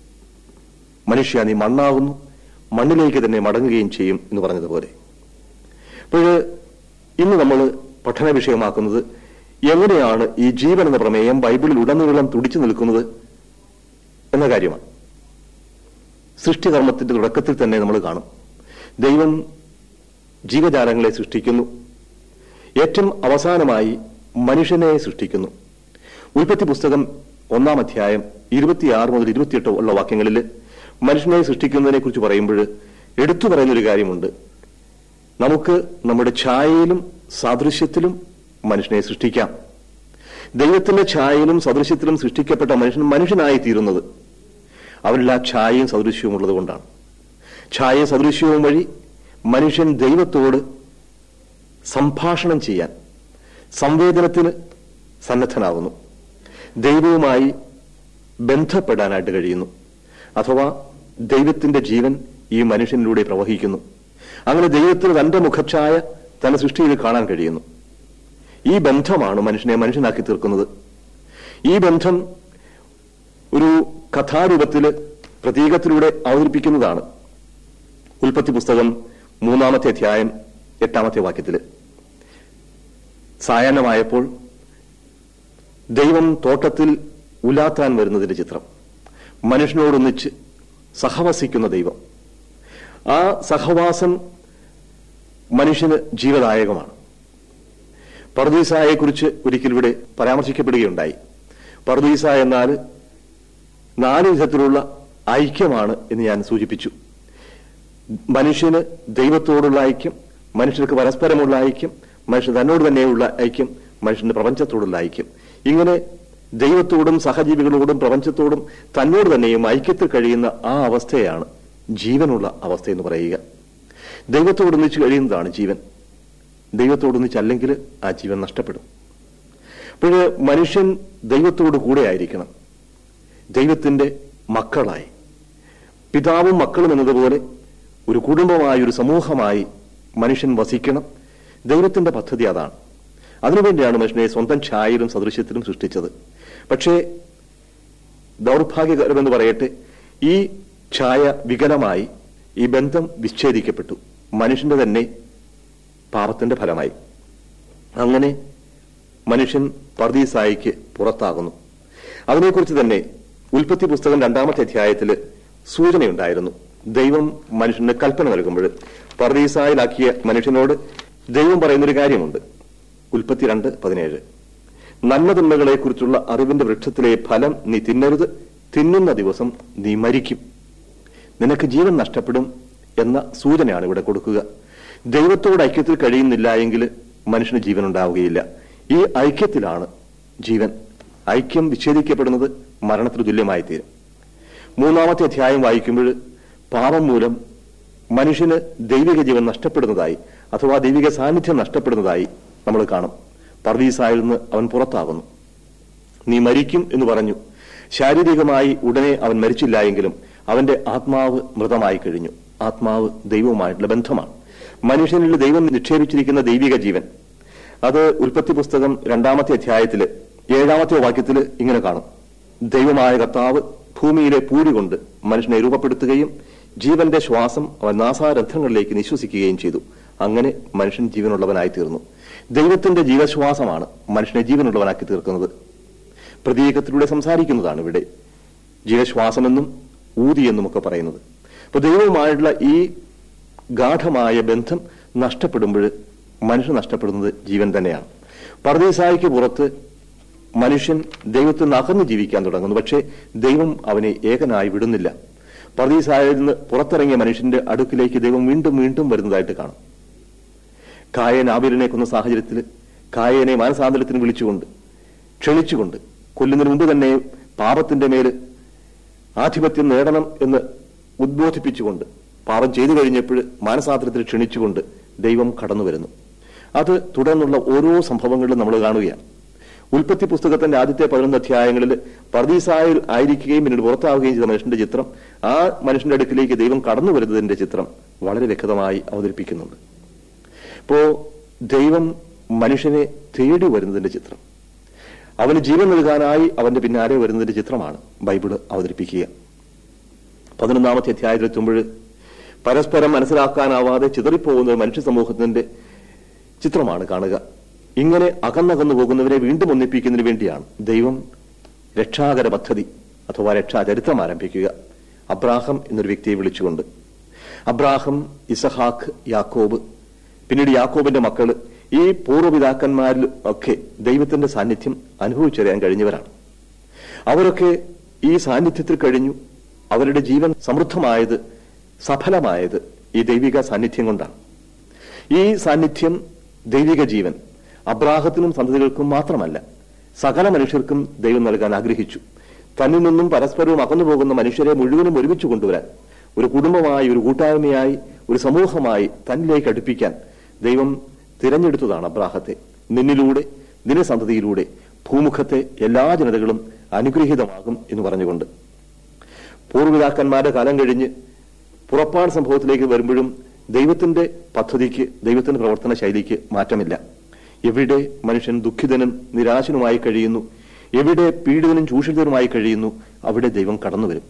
മനുഷ്യ നീ മണ്ണാകുന്നു മണ്ണിലേക്ക് തന്നെ മടങ്ങുകയും ചെയ്യും എന്ന് പറഞ്ഞതുപോലെ അപ്പോൾ ഇന്ന് നമ്മൾ പഠന വിഷയമാക്കുന്നത് എങ്ങനെയാണ് ഈ ജീവൻ എന്ന പ്രമേയം ബൈബിളിൽ ഉടനീളം തുടിച്ചു നിൽക്കുന്നത് എന്ന കാര്യമാണ് സൃഷ്ടികർമ്മത്തിന്റെ തുടക്കത്തിൽ തന്നെ നമ്മൾ കാണും ദൈവം ജീവജാലങ്ങളെ സൃഷ്ടിക്കുന്നു ഏറ്റവും അവസാനമായി മനുഷ്യനെ സൃഷ്ടിക്കുന്നു ഉൽപ്പത്തി പുസ്തകം ഒന്നാം അധ്യായം ഇരുപത്തിയാറ് മുതൽ ഇരുപത്തിയെട്ട് ഉള്ള വാക്യങ്ങളിൽ മനുഷ്യനെ സൃഷ്ടിക്കുന്നതിനെ കുറിച്ച് പറയുമ്പോൾ എടുത്തു പറയുന്നൊരു കാര്യമുണ്ട് നമുക്ക് നമ്മുടെ ഛായയിലും സാദൃശ്യത്തിലും മനുഷ്യനെ സൃഷ്ടിക്കാം ദൈവത്തിന്റെ ഛായയിലും സദൃശ്യത്തിലും സൃഷ്ടിക്കപ്പെട്ട മനുഷ്യൻ മനുഷ്യനായി തീരുന്നത് അവരിൽ ആ ഛായയും സദൃശ്യവും ഉള്ളത് കൊണ്ടാണ് ഛായയും സദൃശ്യവും വഴി മനുഷ്യൻ ദൈവത്തോട് സംഭാഷണം ചെയ്യാൻ സംവേദനത്തിന് സന്നദ്ധനാകുന്നു ദൈവവുമായി ബന്ധപ്പെടാനായിട്ട് കഴിയുന്നു അഥവാ ദൈവത്തിന്റെ ജീവൻ ഈ മനുഷ്യനിലൂടെ പ്രവഹിക്കുന്നു അങ്ങനെ ദൈവത്തിന് തന്റെ മുഖച്ഛായ തന്റെ സൃഷ്ടിയിൽ കാണാൻ കഴിയുന്നു ഈ ബന്ധമാണ് മനുഷ്യനെ മനുഷ്യനാക്കി തീർക്കുന്നത് ഈ ബന്ധം ഒരു കഥാരൂപത്തില് പ്രതീകത്തിലൂടെ അവതരിപ്പിക്കുന്നതാണ് ഉൽപ്പത്തി പുസ്തകം മൂന്നാമത്തെ അധ്യായം എട്ടാമത്തെ വാക്യത്തില് സായാഹ്നമായപ്പോൾ ദൈവം തോട്ടത്തിൽ ഉലാത്താൻ വരുന്നതിന്റെ ചിത്രം മനുഷ്യനോടൊന്നിച്ച് സഹവസിക്കുന്ന ദൈവം ആ സഹവാസം മനുഷ്യന് ജീവദായകമാണ് പർദീസായെക്കുറിച്ച് ഒരിക്കൽ ഇവിടെ പരാമർശിക്കപ്പെടുകയുണ്ടായി പർദീസ എന്നാൽ നാല് വിധത്തിലുള്ള ഐക്യമാണ് എന്ന് ഞാൻ സൂചിപ്പിച്ചു മനുഷ്യന് ദൈവത്തോടുള്ള ഐക്യം മനുഷ്യർക്ക് പരസ്പരമുള്ള ഐക്യം മനുഷ്യൻ തന്നോട് തന്നെയുള്ള ഐക്യം മനുഷ്യന്റെ പ്രപഞ്ചത്തോടുള്ള ഐക്യം ഇങ്ങനെ ദൈവത്തോടും സഹജീവികളോടും പ്രപഞ്ചത്തോടും തന്നോട് തന്നെയും ഐക്യത്തിൽ കഴിയുന്ന ആ അവസ്ഥയാണ് ജീവനുള്ള അവസ്ഥ എന്ന് പറയുക ദൈവത്തോടൊന്നിച്ച് കഴിയുന്നതാണ് ജീവൻ ദൈവത്തോടൊന്നിച്ചല്ലെങ്കിൽ ആ ജീവൻ നഷ്ടപ്പെടും അപ്പോൾ മനുഷ്യൻ ദൈവത്തോട് കൂടെ ആയിരിക്കണം ദൈവത്തിന്റെ മക്കളായി പിതാവും മക്കളും എന്നതുപോലെ ഒരു കുടുംബമായി ഒരു സമൂഹമായി മനുഷ്യൻ വസിക്കണം ദൈവത്തിന്റെ പദ്ധതി അതാണ് അതിനുവേണ്ടിയാണ് മനുഷ്യനെ സ്വന്തം ഛായയിലും സദൃശ്യത്തിലും സൃഷ്ടിച്ചത് പക്ഷേ ദൗർഭാഗ്യകരമെന്ന് പറയട്ടെ ഈ ഛായ വികലമായി ഈ ബന്ധം വിച്ഛേദിക്കപ്പെട്ടു മനുഷ്യന്റെ തന്നെ പാപത്തിന്റെ ഫലമായി അങ്ങനെ മനുഷ്യൻ പർദീസായിക്ക് പുറത്താകുന്നു അതിനെക്കുറിച്ച് തന്നെ ഉൽപ്പത്തി പുസ്തകം രണ്ടാമത്തെ അധ്യായത്തിൽ സൂചനയുണ്ടായിരുന്നു ദൈവം മനുഷ്യന് കൽപ്പന നൽകുമ്പോൾ പർദീസായിലാക്കിയ മനുഷ്യനോട് ദൈവം പറയുന്നൊരു കാര്യമുണ്ട് ഉൽപ്പത്തി രണ്ട് പതിനേഴ് നന്മതിന്മകളെക്കുറിച്ചുള്ള അറിവിന്റെ വൃക്ഷത്തിലെ ഫലം നീ തിന്നരുത് തിന്നുന്ന ദിവസം നീ മരിക്കും നിനക്ക് ജീവൻ നഷ്ടപ്പെടും എന്ന സൂചനയാണ് ഇവിടെ കൊടുക്കുക ദൈവത്തോട് ഐക്യത്തിൽ കഴിയുന്നില്ല എങ്കിൽ മനുഷ്യന് ജീവൻ ഉണ്ടാവുകയില്ല ഈ ഐക്യത്തിലാണ് ജീവൻ ഐക്യം വിച്ഛേദിക്കപ്പെടുന്നത് മരണത്തിന് തുല്യമായി തീരും മൂന്നാമത്തെ അധ്യായം വായിക്കുമ്പോൾ പാപം മൂലം മനുഷ്യന് ദൈവിക ജീവൻ നഷ്ടപ്പെടുന്നതായി അഥവാ ദൈവിക സാന്നിധ്യം നഷ്ടപ്പെടുന്നതായി നമ്മൾ കാണും പർവീസായിൽ നിന്ന് അവൻ പുറത്താകുന്നു നീ മരിക്കും എന്ന് പറഞ്ഞു ശാരീരികമായി ഉടനെ അവൻ മരിച്ചില്ല എങ്കിലും അവന്റെ ആത്മാവ് മൃതമായി കഴിഞ്ഞു ആത്മാവ് ദൈവവുമായിട്ടുള്ള ബന്ധമാണ് മനുഷ്യനിൽ ദൈവം നിക്ഷേപിച്ചിരിക്കുന്ന ദൈവിക ജീവൻ അത് ഉൽപ്പത്തി പുസ്തകം രണ്ടാമത്തെ അധ്യായത്തില് ഏഴാമത്തെ വാക്യത്തിൽ ഇങ്ങനെ കാണും ദൈവമായ കർത്താവ് ഭൂമിയിലെ പൂഴി കൊണ്ട് മനുഷ്യനെ രൂപപ്പെടുത്തുകയും ജീവന്റെ ശ്വാസം അവൻ നാസാരന്ധ്രങ്ങളിലേക്ക് നിശ്വസിക്കുകയും ചെയ്തു അങ്ങനെ മനുഷ്യൻ ജീവനുള്ളവനായി തീർന്നു ദൈവത്തിന്റെ ജീവശ്വാസമാണ് മനുഷ്യനെ ജീവനുള്ളവനാക്കി തീർക്കുന്നത് പ്രതീകത്തിലൂടെ സംസാരിക്കുന്നതാണ് ഇവിടെ ജീവശ്വാസമെന്നും ഊതി എന്നും ഒക്കെ പറയുന്നത് അപ്പൊ ദൈവവുമായിട്ടുള്ള ഈ ഗാഠമായ ബന്ധം നഷ്ടപ്പെടുമ്പോൾ മനുഷ്യൻ നഷ്ടപ്പെടുന്നത് ജീവൻ തന്നെയാണ് പർദീസായിക്ക് പുറത്ത് മനുഷ്യൻ ദൈവത്തിൽ നിന്ന് അകന്ന് ജീവിക്കാൻ തുടങ്ങുന്നു പക്ഷേ ദൈവം അവനെ ഏകനായി വിടുന്നില്ല പർദീസായിൽ നിന്ന് പുറത്തിറങ്ങിയ മനുഷ്യന്റെ അടുക്കിലേക്ക് ദൈവം വീണ്ടും വീണ്ടും വരുന്നതായിട്ട് കാണും കായൻ ആബിലിനെ കൊന്ന സാഹചര്യത്തിൽ കായനെ മാനസാന്തരത്തിന് വിളിച്ചുകൊണ്ട് ക്ഷണിച്ചുകൊണ്ട് കൊല്ലുന്നതിന് മുമ്പ് തന്നെ പാപത്തിന്റെ മേല് ആധിപത്യം നേടണം എന്ന് ഉദ്ബോധിപ്പിച്ചുകൊണ്ട് പാപം ചെയ്തു കഴിഞ്ഞപ്പോൾ മാനസാന്തരത്തിൽ ക്ഷണിച്ചുകൊണ്ട് ദൈവം കടന്നു വരുന്നു അത് തുടർന്നുള്ള ഓരോ സംഭവങ്ങളിലും നമ്മൾ കാണുകയാണ് ഉൽപ്പത്തി പുസ്തകത്തിന്റെ ആദ്യത്തെ പതിനൊന്ന് അധ്യായങ്ങളിൽ പർദീസായിൽ ആയിരിക്കുകയും പിന്നീട് പുറത്താവുകയും ചെയ്ത മനുഷ്യന്റെ ചിത്രം ആ മനുഷ്യന്റെ അടുക്കിലേക്ക് ദൈവം കടന്നു വരുന്നതിന്റെ ചിത്രം വളരെ വ്യക്തമായി അവതരിപ്പിക്കുന്നുണ്ട് ഇപ്പോ ദൈവം മനുഷ്യനെ തേടി വരുന്നതിന്റെ ചിത്രം അവന് ജീവൻ നൽകാനായി അവന്റെ പിന്നാലെ വരുന്നതിന്റെ ചിത്രമാണ് ബൈബിള് അവതരിപ്പിക്കുക പതിനൊന്നാമത്തെ അധ്യായത്തിലെത്തുമ്പോൾ പരസ്പരം മനസ്സിലാക്കാനാവാതെ ചിതറിപ്പോകുന്ന ഒരു മനുഷ്യ സമൂഹത്തിന്റെ ചിത്രമാണ് കാണുക ഇങ്ങനെ അകന്നകന്നു പോകുന്നവരെ വീണ്ടും ഒന്നിപ്പിക്കുന്നതിന് വേണ്ടിയാണ് ദൈവം രക്ഷാകര പദ്ധതി അഥവാ രക്ഷാചരിത്രം ആരംഭിക്കുക അബ്രാഹം എന്നൊരു വ്യക്തിയെ വിളിച്ചുകൊണ്ട് അബ്രാഹം ഇസഹാക്ക് യാക്കോബ് പിന്നീട് യാക്കോബിന്റെ മക്കള് ഈ പൂർവ്വപിതാക്കന്മാരിൽ ഒക്കെ ദൈവത്തിന്റെ സാന്നിധ്യം അനുഭവിച്ചറിയാൻ കഴിഞ്ഞവരാണ് അവരൊക്കെ ഈ സാന്നിധ്യത്തിൽ കഴിഞ്ഞു അവരുടെ ജീവൻ സമൃദ്ധമായത് സഫലമായത് ഈ ദൈവിക സാന്നിധ്യം കൊണ്ടാണ് ഈ സാന്നിധ്യം ദൈവിക ജീവൻ അബ്രാഹത്തിനും സന്തതികൾക്കും മാത്രമല്ല സകല മനുഷ്യർക്കും ദൈവം നൽകാൻ ആഗ്രഹിച്ചു തന്നിൽ നിന്നും പരസ്പരവും അകന്നു പോകുന്ന മനുഷ്യരെ മുഴുവനും ഒരുമിച്ച് കൊണ്ടുവരാൻ ഒരു കുടുംബമായി ഒരു കൂട്ടായ്മയായി ഒരു സമൂഹമായി തന്നിലേക്ക് അടുപ്പിക്കാൻ ദൈവം തിരഞ്ഞെടുത്തതാണ് അബ്രാഹത്തെ നിന്നിലൂടെ നിന്റെ സന്തതിയിലൂടെ ഭൂമുഖത്തെ എല്ലാ ജനതകളും അനുഗ്രഹീതമാകും എന്ന് പറഞ്ഞുകൊണ്ട് പൂർവ്വപിതാക്കന്മാരുടെ കാലം കഴിഞ്ഞ് പുറപ്പാട് സംഭവത്തിലേക്ക് വരുമ്പോഴും ദൈവത്തിന്റെ പദ്ധതിക്ക് ദൈവത്തിന്റെ പ്രവർത്തന ശൈലിക്ക് മാറ്റമില്ല എവിടെ മനുഷ്യൻ ദുഃഖിതനും നിരാശനുമായി കഴിയുന്നു എവിടെ പീഡിതനും ചൂഷിതനുമായി കഴിയുന്നു അവിടെ ദൈവം കടന്നു വരും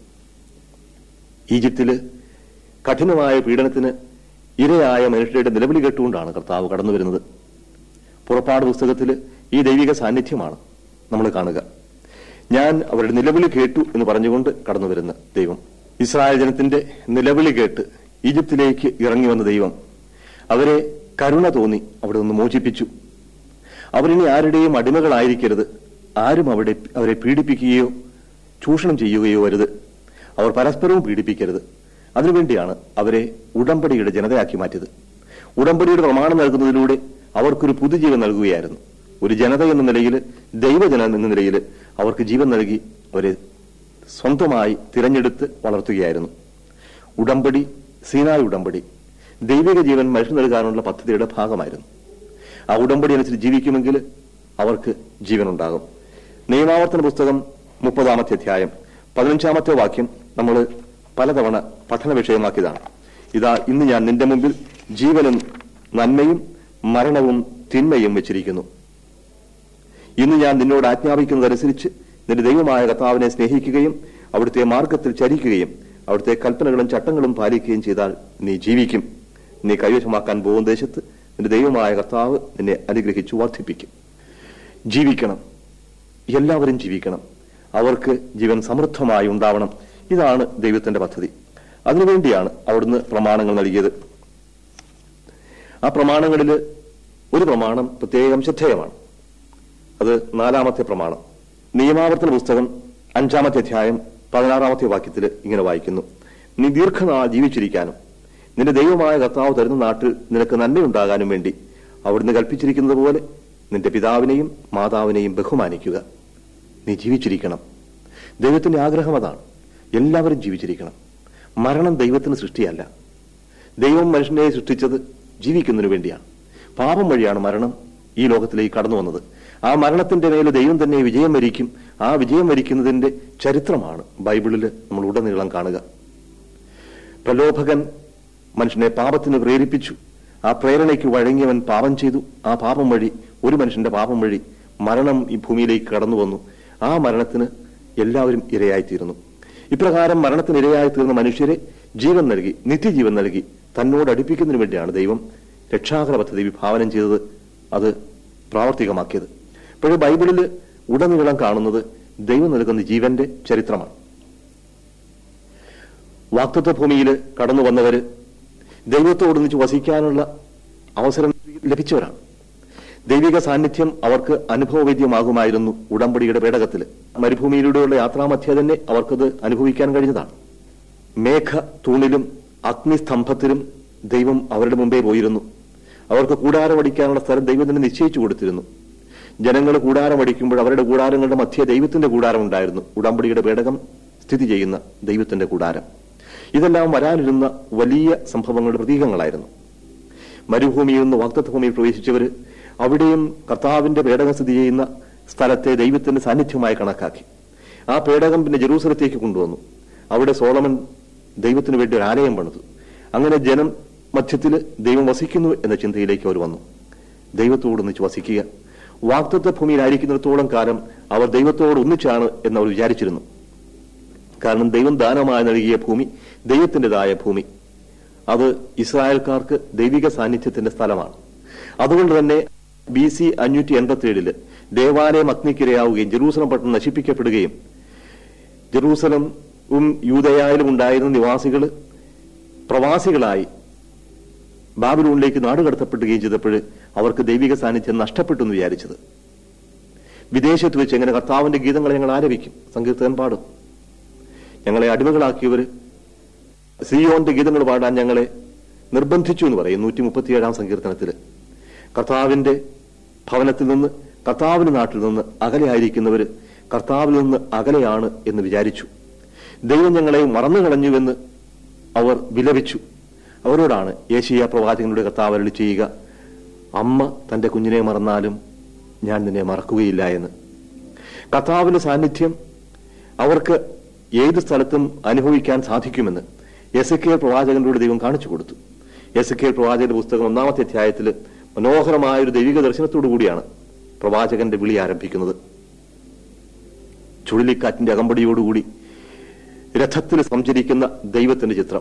ഈജിപ്തില് കഠിനമായ പീഡനത്തിന് ഇരയായ മനുഷ്യരുടെ നിലവിളി കേട്ടുകൊണ്ടാണ് കർത്താവ് കടന്നു വരുന്നത് പുറപ്പാട് പുസ്തകത്തിൽ ഈ ദൈവിക സാന്നിധ്യമാണ് നമ്മൾ കാണുക ഞാൻ അവരുടെ നിലവിളി കേട്ടു എന്ന് പറഞ്ഞുകൊണ്ട് കടന്നു വരുന്ന ദൈവം ഇസ്രായേൽ ജനത്തിന്റെ നിലവിളി കേട്ട് ഈജിപ്തിലേക്ക് ഇറങ്ങി വന്ന ദൈവം അവരെ കരുണ തോന്നി അവിടെ നിന്ന് മോചിപ്പിച്ചു അവരിനി ആരുടെയും അടിമകളായിരിക്കരുത് ആരും അവിടെ അവരെ പീഡിപ്പിക്കുകയോ ചൂഷണം ചെയ്യുകയോ വരുത് അവർ പരസ്പരവും പീഡിപ്പിക്കരുത് അതിനുവേണ്ടിയാണ് അവരെ ഉടമ്പടിയുടെ ജനതയാക്കി മാറ്റിയത് ഉടമ്പടിയുടെ പ്രമാണം നൽകുന്നതിലൂടെ അവർക്കൊരു പുതുജീവൻ നൽകുകയായിരുന്നു ഒരു ജനത എന്ന നിലയിൽ ദൈവജനം എന്ന നിലയിൽ അവർക്ക് ജീവൻ നൽകി അവരെ സ്വന്തമായി തിരഞ്ഞെടുത്ത് വളർത്തുകയായിരുന്നു ഉടമ്പടി സീനായ് ഉടമ്പടി ദൈവിക ജീവൻ മനുഷ്യ നൽകാനുള്ള പദ്ധതിയുടെ ഭാഗമായിരുന്നു ആ ഉടമ്പടി അനുസരിച്ച് ജീവിക്കുമെങ്കിൽ അവർക്ക് ജീവനുണ്ടാകും നിയമാവർത്തന പുസ്തകം മുപ്പതാമത്തെ അധ്യായം പതിനഞ്ചാമത്തെ വാക്യം നമ്മൾ പലതവണ പഠന വിഷയമാക്കിയതാണ് ഇതാ ഇന്ന് ഞാൻ നിന്റെ മുമ്പിൽ ജീവനും നന്മയും മരണവും തിന്മയും വെച്ചിരിക്കുന്നു ഇന്ന് ഞാൻ നിന്നോട് ആജ്ഞാപിക്കുന്നതനുസരിച്ച് നിന്റെ ദൈവമായ കർത്താവിനെ സ്നേഹിക്കുകയും അവിടുത്തെ മാർഗത്തിൽ ചരിക്കുകയും അവിടുത്തെ കൽപ്പനകളും ചട്ടങ്ങളും പാലിക്കുകയും ചെയ്താൽ നീ ജീവിക്കും നീ കൈവശമാക്കാൻ പോകുന്ന ദേശത്ത് നിന്റെ ദൈവമായ കർത്താവ് നിന്നെ അനുഗ്രഹിച്ചു വർദ്ധിപ്പിക്കും ജീവിക്കണം എല്ലാവരും ജീവിക്കണം അവർക്ക് ജീവൻ സമൃദ്ധമായി ഉണ്ടാവണം ഇതാണ് ദൈവത്തിന്റെ പദ്ധതി അതിനുവേണ്ടിയാണ് അവിടുന്ന് പ്രമാണങ്ങൾ നൽകിയത് ആ പ്രമാണങ്ങളിൽ ഒരു പ്രമാണം പ്രത്യേകം ശ്രദ്ധേയമാണ് അത് നാലാമത്തെ പ്രമാണം നിയമാവർത്തന പുസ്തകം അഞ്ചാമത്തെ അധ്യായം പതിനാറാമത്തെ വാക്യത്തിൽ ഇങ്ങനെ വായിക്കുന്നു നീ ദീർഘനാൾ ജീവിച്ചിരിക്കാനും നിന്റെ ദൈവമായ കർത്താവ് തരുന്ന നാട്ടിൽ നിനക്ക് നന്മയുണ്ടാകാനും വേണ്ടി അവിടുന്ന് കൽപ്പിച്ചിരിക്കുന്നത് പോലെ നിന്റെ പിതാവിനെയും മാതാവിനെയും ബഹുമാനിക്കുക നീ ജീവിച്ചിരിക്കണം ദൈവത്തിന്റെ ആഗ്രഹം അതാണ് എല്ലാവരും ജീവിച്ചിരിക്കണം മരണം ദൈവത്തിന് സൃഷ്ടിയല്ല ദൈവം മനുഷ്യനെ സൃഷ്ടിച്ചത് ജീവിക്കുന്നതിന് വേണ്ടിയാണ് പാപം വഴിയാണ് മരണം ഈ ലോകത്തിലേക്ക് കടന്നു വന്നത് ആ മരണത്തിന്റെ മേലെ ദൈവം തന്നെ വിജയം വരിക്കും ആ വിജയം വരിക്കുന്നതിന്റെ ചരിത്രമാണ് ബൈബിളിൽ നമ്മൾ ഉടനീളം കാണുക പ്രലോഭകൻ മനുഷ്യനെ പാപത്തിന് പ്രേരിപ്പിച്ചു ആ പ്രേരണയ്ക്ക് വഴങ്ങിയവൻ പാപം ചെയ്തു ആ പാപം വഴി ഒരു മനുഷ്യന്റെ പാപം വഴി മരണം ഈ ഭൂമിയിലേക്ക് കടന്നു വന്നു ആ മരണത്തിന് എല്ലാവരും ഇരയായിത്തീരുന്നു ഇപ്രകാരം മരണത്തിന് ഇരയായി തീർന്ന മനുഷ്യരെ ജീവൻ നൽകി നിത്യജീവൻ നൽകി തന്നോട് അടുപ്പിക്കുന്നതിന് വേണ്ടിയാണ് ദൈവം രക്ഷാകര പദ്ധതി വിഭാവനം ചെയ്തത് അത് പ്രാവർത്തികമാക്കിയത് ഇപ്പോഴും ബൈബിളിൽ ഉടനീളം കാണുന്നത് ദൈവം നൽകുന്ന ജീവന്റെ ചരിത്രമാണ് വാക്തത്വ ഭൂമിയിൽ കടന്നു വന്നവര് ദൈവത്തോടൊന്നിച്ച് വസിക്കാനുള്ള അവസരം ലഭിച്ചവരാണ് ദൈവിക സാന്നിധ്യം അവർക്ക് അനുഭവവേദ്യമാകുമായിരുന്നു ഉടമ്പടിയുടെ പേടകത്തിൽ മരുഭൂമിയിലൂടെയുള്ള യാത്രാമധ്യ തന്നെ അവർക്കത് അനുഭവിക്കാൻ കഴിഞ്ഞതാണ് മേഘ തൂണിലും അഗ്നിസ്തംഭത്തിലും ദൈവം അവരുടെ മുമ്പേ പോയിരുന്നു അവർക്ക് കൂടാരമടിക്കാനുള്ള സ്ഥലം ദൈവത്തിന് നിശ്ചയിച്ചു കൊടുത്തിരുന്നു ജനങ്ങൾ കൂടാരമടിക്കുമ്പോൾ അവരുടെ കൂടാരങ്ങളുടെ മധ്യ ദൈവത്തിന്റെ കൂടാരം ഉണ്ടായിരുന്നു ഉടമ്പടിയുടെ പേടകം സ്ഥിതി ചെയ്യുന്ന ദൈവത്തിന്റെ കൂടാരം ഇതെല്ലാം വരാനിരുന്ന വലിയ സംഭവങ്ങളുടെ പ്രതീകങ്ങളായിരുന്നു മരുഭൂമിയിൽ നിന്ന് വാക്തത്വ ഭൂമിയിൽ പ്രവേശിച്ചവര് അവിടെയും കർത്താവിന്റെ പേടകം സ്ഥിതി ചെയ്യുന്ന സ്ഥലത്തെ ദൈവത്തിന്റെ സാന്നിധ്യമായി കണക്കാക്കി ആ പേടകം പിന്നെ ജെറൂസലത്തേക്ക് കൊണ്ടുവന്നു അവിടെ സോളമൻ ദൈവത്തിന് വേണ്ടി ഒരു ആലയം പണിതു അങ്ങനെ ജനം മധ്യത്തില് ദൈവം വസിക്കുന്നു എന്ന ചിന്തയിലേക്ക് അവർ വന്നു ദൈവത്തോട് ഒന്നിച്ച് വസിക്കുക വാക്തത്വ ഭൂമിയിലായിരിക്കുന്നിടത്തോളം കാലം അവർ ദൈവത്തോട് ഒന്നിച്ചാണ് എന്ന് അവർ വിചാരിച്ചിരുന്നു കാരണം ദൈവം ദാനമായി നൽകിയ ഭൂമി ദൈവത്തിൻ്റെതായ ഭൂമി അത് ഇസ്രായേൽക്കാർക്ക് ദൈവിക സാന്നിധ്യത്തിന്റെ സ്ഥലമാണ് അതുകൊണ്ട് തന്നെ ബി സി അഞ്ഞൂറ്റി എൺപത്തി ഏഴില് ദേവാലയം അഗ്നിക്കിരയാവുകയും ജെറൂസലം പട്ടണം നശിപ്പിക്കപ്പെടുകയും ജെറൂസലമും യൂതയായാലും ഉണ്ടായിരുന്ന നിവാസികൾ പ്രവാസികളായി ബാബിലൂണിലേക്ക് നാടുകടത്തപ്പെടുകയും ചെയ്തപ്പോൾ അവർക്ക് ദൈവിക സാന്നിധ്യം നഷ്ടപ്പെട്ടു എന്ന് വിചാരിച്ചത് വിദേശത്ത് വെച്ച് എങ്ങനെ കർത്താവിന്റെ ഗീതങ്ങളെ ഞങ്ങൾ ആലപിക്കും സങ്കീർത്തകൻ പാടും ഞങ്ങളെ അടിമകളാക്കിയവർ സിയോന്റെ ഗീതങ്ങൾ പാടാൻ ഞങ്ങളെ നിർബന്ധിച്ചു എന്ന് പറയും നൂറ്റി മുപ്പത്തിയേഴാം സങ്കീർത്തനത്തിൽ കർത്താവിന്റെ ഭവനത്തിൽ നിന്ന് കർത്താവിന്റെ നാട്ടിൽ നിന്ന് അകലെയായിരിക്കുന്നവര് കർത്താവിൽ നിന്ന് അകലെയാണ് എന്ന് വിചാരിച്ചു ദൈവം ഞങ്ങളെ മറന്നു കളഞ്ഞുവെന്ന് അവർ വിലപിച്ചു അവരോടാണ് ഏഷ്യ പ്രവാചകനുടെ കർത്താവ് അരുളി ചെയ്യുക അമ്മ തന്റെ കുഞ്ഞിനെ മറന്നാലും ഞാൻ നിന്നെ മറക്കുകയില്ല എന്ന് കർത്താവിന്റെ സാന്നിധ്യം അവർക്ക് ഏത് സ്ഥലത്തും അനുഭവിക്കാൻ സാധിക്കുമെന്ന് എസ് കെ പ്രവാചകനിലൂടെ ദൈവം കാണിച്ചു കൊടുത്തു എസ് കെ പ്രവാചകന്റെ പുസ്തകം ഒന്നാമത്തെ അധ്യായത്തിൽ മനോഹരമായ ഒരു ദൈവിക ദർശനത്തോടു കൂടിയാണ് പ്രവാചകന്റെ വിളി ആരംഭിക്കുന്നത് ചുഴലിക്കാറ്റിന്റെ അകമ്പടിയോടുകൂടി രഥത്തിൽ സഞ്ചരിക്കുന്ന ദൈവത്തിന്റെ ചിത്രം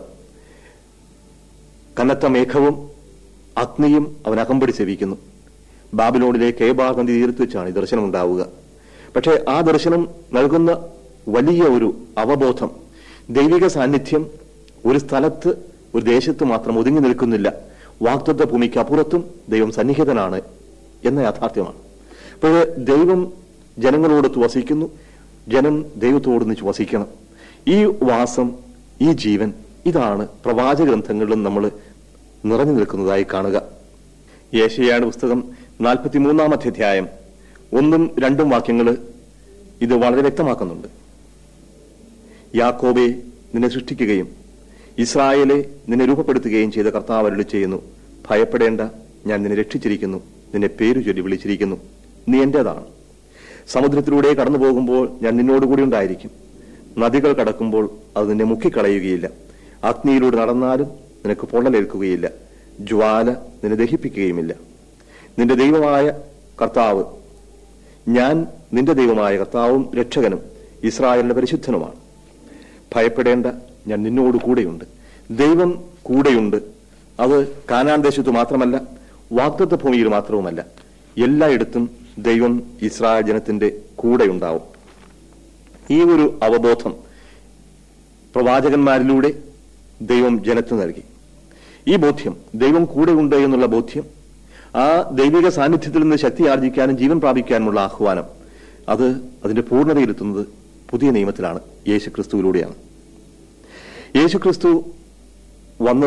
കനത്ത മേഘവും അഗ്നിയും അവൻ അകമ്പടി സേവിക്കുന്നു ബാബിലോണിലെ കേബാർ നദി തീരത്ത് വെച്ചാണ് ഈ ദർശനം ഉണ്ടാവുക പക്ഷേ ആ ദർശനം നൽകുന്ന വലിയ ഒരു അവബോധം ദൈവിക സാന്നിധ്യം ഒരു സ്ഥലത്ത് ഒരു ദേശത്ത് മാത്രം ഒതുങ്ങി നിൽക്കുന്നില്ല വാക്തത്വ ഭൂമിക്ക് അപ്പുറത്തും ദൈവം സന്നിഹിതനാണ് എന്ന യാഥാർത്ഥ്യമാണ് അപ്പോൾ ദൈവം ജനങ്ങളോടൊത്ത് വസിക്കുന്നു ജനം ദൈവത്തോടൊന്നിച്ച് വസിക്കണം ഈ വാസം ഈ ജീവൻ ഇതാണ് പ്രവാചക ഗ്രന്ഥങ്ങളിലും നമ്മൾ നിറഞ്ഞു നിൽക്കുന്നതായി കാണുക യേശയാണ് പുസ്തകം നാൽപ്പത്തിമൂന്നാമത്തെ അധ്യായം ഒന്നും രണ്ടും വാക്യങ്ങൾ ഇത് വളരെ വ്യക്തമാക്കുന്നുണ്ട് യാക്കോബെ നിന്നെ സൃഷ്ടിക്കുകയും ഇസ്രായേലെ നിന്നെ രൂപപ്പെടുത്തുകയും ചെയ്ത കർത്താവ് അരുളി ചെയ്യുന്നു ഭയപ്പെടേണ്ട ഞാൻ നിന്നെ രക്ഷിച്ചിരിക്കുന്നു നിന്നെ പേരു ചൊല്ലി വിളിച്ചിരിക്കുന്നു നീ എന്റേതാണ് സമുദ്രത്തിലൂടെ കടന്നു പോകുമ്പോൾ ഞാൻ നിന്നോടുകൂടി ഉണ്ടായിരിക്കും നദികൾ കടക്കുമ്പോൾ അത് നിന്നെ മുക്കിക്കളയുകയില്ല അഗ്നിയിലൂടെ നടന്നാലും നിനക്ക് പൊള്ളലേൽക്കുകയില്ല ജ്വാല നിന്നെ ദഹിപ്പിക്കുകയുമില്ല നിന്റെ ദൈവമായ കർത്താവ് ഞാൻ നിന്റെ ദൈവമായ കർത്താവും രക്ഷകനും ഇസ്രായേലിന്റെ പരിശുദ്ധനുമാണ് ഭയപ്പെടേണ്ട ഞാൻ നിന്നോട് കൂടെയുണ്ട് ദൈവം കൂടെയുണ്ട് അത് കാനാൻ ദേശത്ത് മാത്രമല്ല വാഗ്ദത്ത ഭൂമിയിൽ മാത്രവുമല്ല എല്ലായിടത്തും ദൈവം ഇസ്രായേൽ ജനത്തിന്റെ കൂടെയുണ്ടാവും ഈ ഒരു അവബോധം പ്രവാചകന്മാരിലൂടെ ദൈവം ജനത്തിന് നൽകി ഈ ബോധ്യം ദൈവം കൂടെയുണ്ട് എന്നുള്ള ബോധ്യം ആ ദൈവിക സാന്നിധ്യത്തിൽ നിന്ന് ശക്തി ആർജിക്കാനും ജീവൻ പ്രാപിക്കാനുമുള്ള ആഹ്വാനം അത് അതിന്റെ പൂർണ്ണതയിലെത്തുന്നത് പുതിയ നിയമത്തിലാണ് യേശു ക്രിസ്തുവിലൂടെയാണ് യേശു ക്രിസ്തു വന്ന്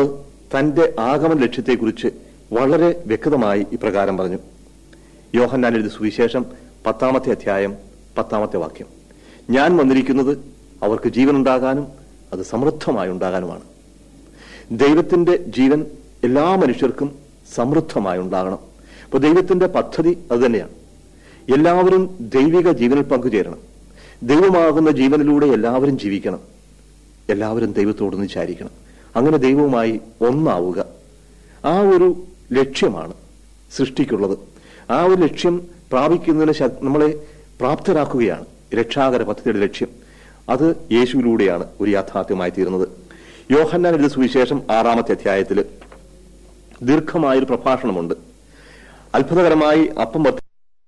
തന്റെ ആഗമന ലക്ഷ്യത്തെക്കുറിച്ച് വളരെ വ്യക്തമായി ഇപ്രകാരം പറഞ്ഞു യോഹന്നാൻ എഴുതിയ സുവിശേഷം പത്താമത്തെ അധ്യായം പത്താമത്തെ വാക്യം ഞാൻ വന്നിരിക്കുന്നത് അവർക്ക് ജീവനുണ്ടാകാനും അത് സമൃദ്ധമായി ഉണ്ടാകാനുമാണ് ദൈവത്തിന്റെ ജീവൻ എല്ലാ മനുഷ്യർക്കും സമൃദ്ധമായി ഉണ്ടാകണം അപ്പോൾ ദൈവത്തിന്റെ പദ്ധതി അത് തന്നെയാണ് എല്ലാവരും ദൈവിക ജീവനിൽ പങ്കുചേരണം ദൈവമാകുന്ന ജീവനിലൂടെ എല്ലാവരും ജീവിക്കണം എല്ലാവരും ദൈവത്തോടൊന്ന് ചാരിക്കണം അങ്ങനെ ദൈവവുമായി ഒന്നാവുക ആ ഒരു ലക്ഷ്യമാണ് സൃഷ്ടിക്കുള്ളത് ആ ഒരു ലക്ഷ്യം പ്രാപിക്കുന്നതിന് ശ- നമ്മളെ പ്രാപ്തരാക്കുകയാണ് രക്ഷാകര പദ്ധതിയുടെ ലക്ഷ്യം അത് യേശുവിലൂടെയാണ് ഒരു യാഥാർത്ഥ്യമായി തീരുന്നത് യോഹന്നാൻ എഴുതിയ സുവിശേഷം ആറാമത്തെ അധ്യായത്തിൽ ദീർഘമായൊരു പ്രഭാഷണമുണ്ട് അത്ഭുതകരമായി അപ്പം വർദ്ധി-